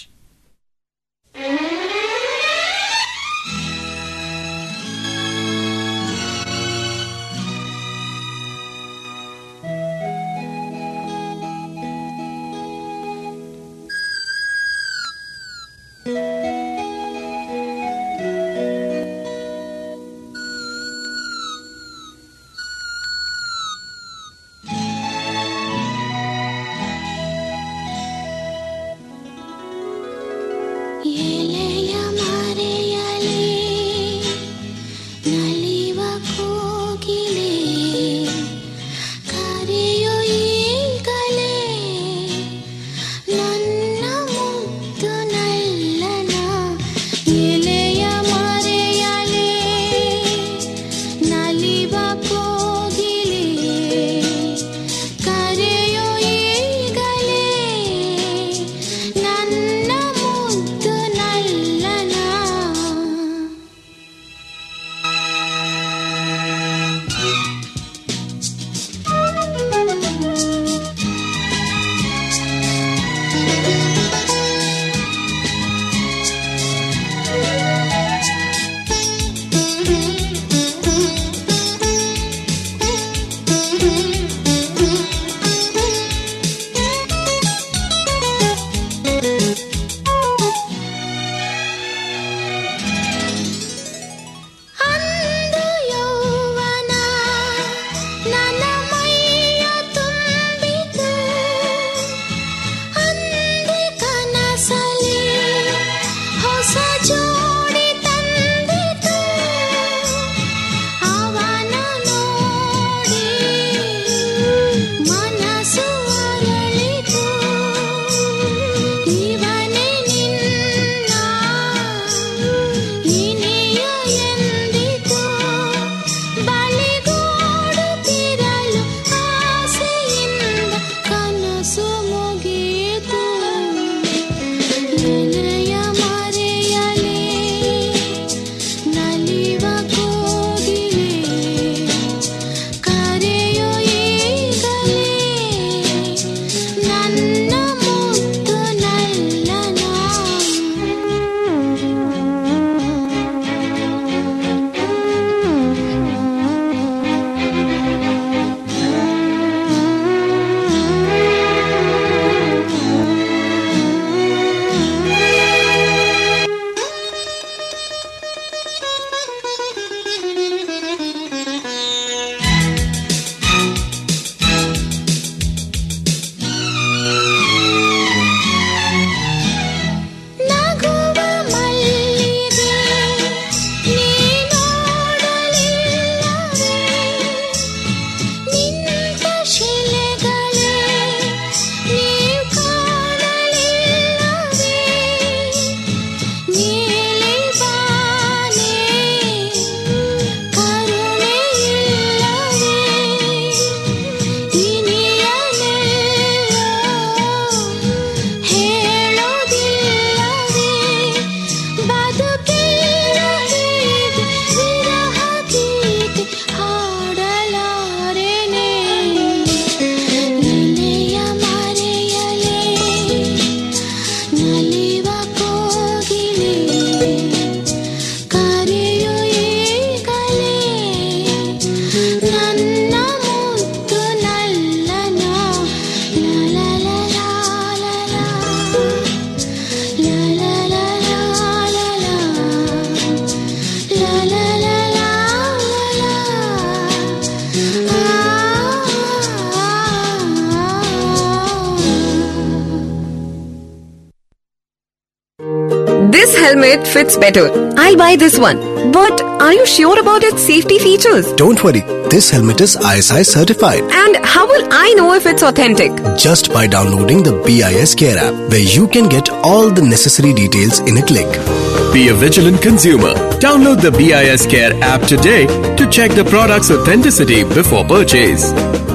This helmet fits better. I'll buy this one. But are you sure about its safety features? Don't worry, this helmet is ISI certified. And how will I know if it's authentic? Just by downloading the BIS Care app, where you can get all the necessary details in a click. Be a vigilant consumer. Download the BIS Care app today to check the product's authenticity before purchase.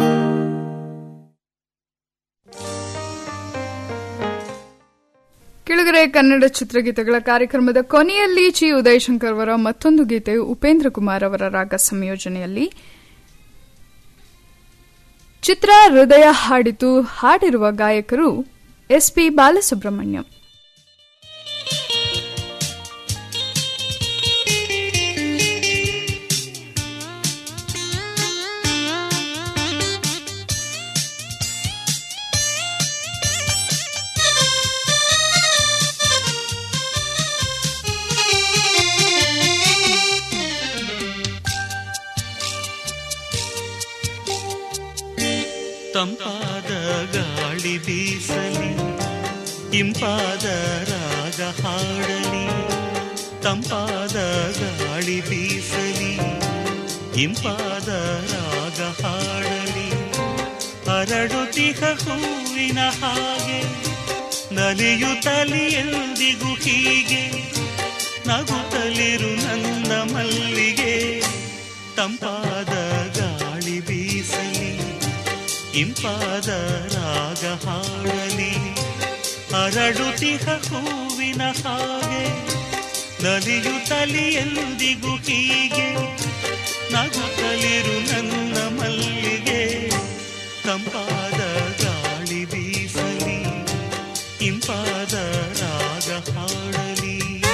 ಕೆಳಗರೆ ಕನ್ನಡ ಚಿತ್ರಗೀತೆಗಳ ಕಾರ್ಯಕ್ರಮದ ಕೊನೆಯಲ್ಲಿ ಚಿ ಉದಯಶಂಕರ್ ಅವರ ಮತ್ತೊಂದು ಗೀತೆ ಉಪೇಂದ್ರ ಕುಮಾರ್ ಅವರ ರಾಗ ಸಂಯೋಜನೆಯಲ್ಲಿ ಚಿತ್ರ ಹೃದಯ ಹಾಡಿತು ಹಾಡಿರುವ ಗಾಯಕರು ಎಸ್ಪಿ ಬಾಲಸುಬ್ರಹ್ಮಣ್ಯಂ ತಂಪಾದ ಗಾಳಿ ಬೀಸಲಿ ಇಂಪಾದ ರಾಗ ಹಾಡಲಿ ತಂಪಾದ ಗಾಳಿ ಬೀಸಲಿ ಇಂಪಾದ ರಾಗ ಹಾಡಲಿ ಹರಡುತಿಹ ಹೂವಿನ ಹಾಗೆ ನಲಿಯುತ್ತಲಿ ಎಂದಿಗೂ ಹೀಗೆ ನಗುತ್ತಲಿರು ನನ್ನ ಮಲ್ಲಿಗೆ ತಂಪಾದ ಗಾಳಿ ಬೀಸಲಿ ಇಂಪಾದ ರಾಗ ಹಾಡಲಿ ಹರಡುತಿಹ ಹೂವಿನ ಹಾಗೆ ನಲಿಯುತ್ತಲಿ ಎಂದಿಗೂ ಹೀಗೆ ನಗುತ್ತಲಿರು ನನ್ನ ಮಲ್ಲಿಗೆ ತಂಪಾದ ಗಾಳಿ ಬೀಸಲಿ ಇಂಪಾದ ರಾಗ ಹಾಡಲಿ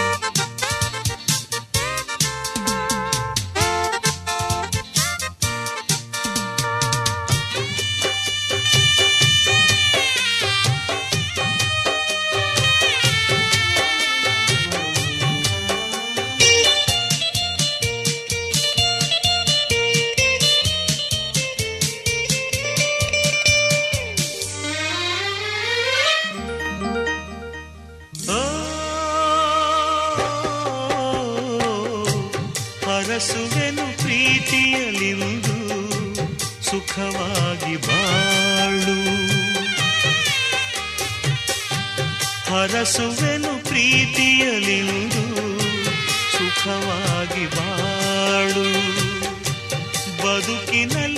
ಹರಸುವೆನು ಪ್ರೀತಿಯಲಿಂದು ಸುಖವಾಗಿ ಬಾಳು ಹರಸುವೆನು ಪ್ರೀತಿ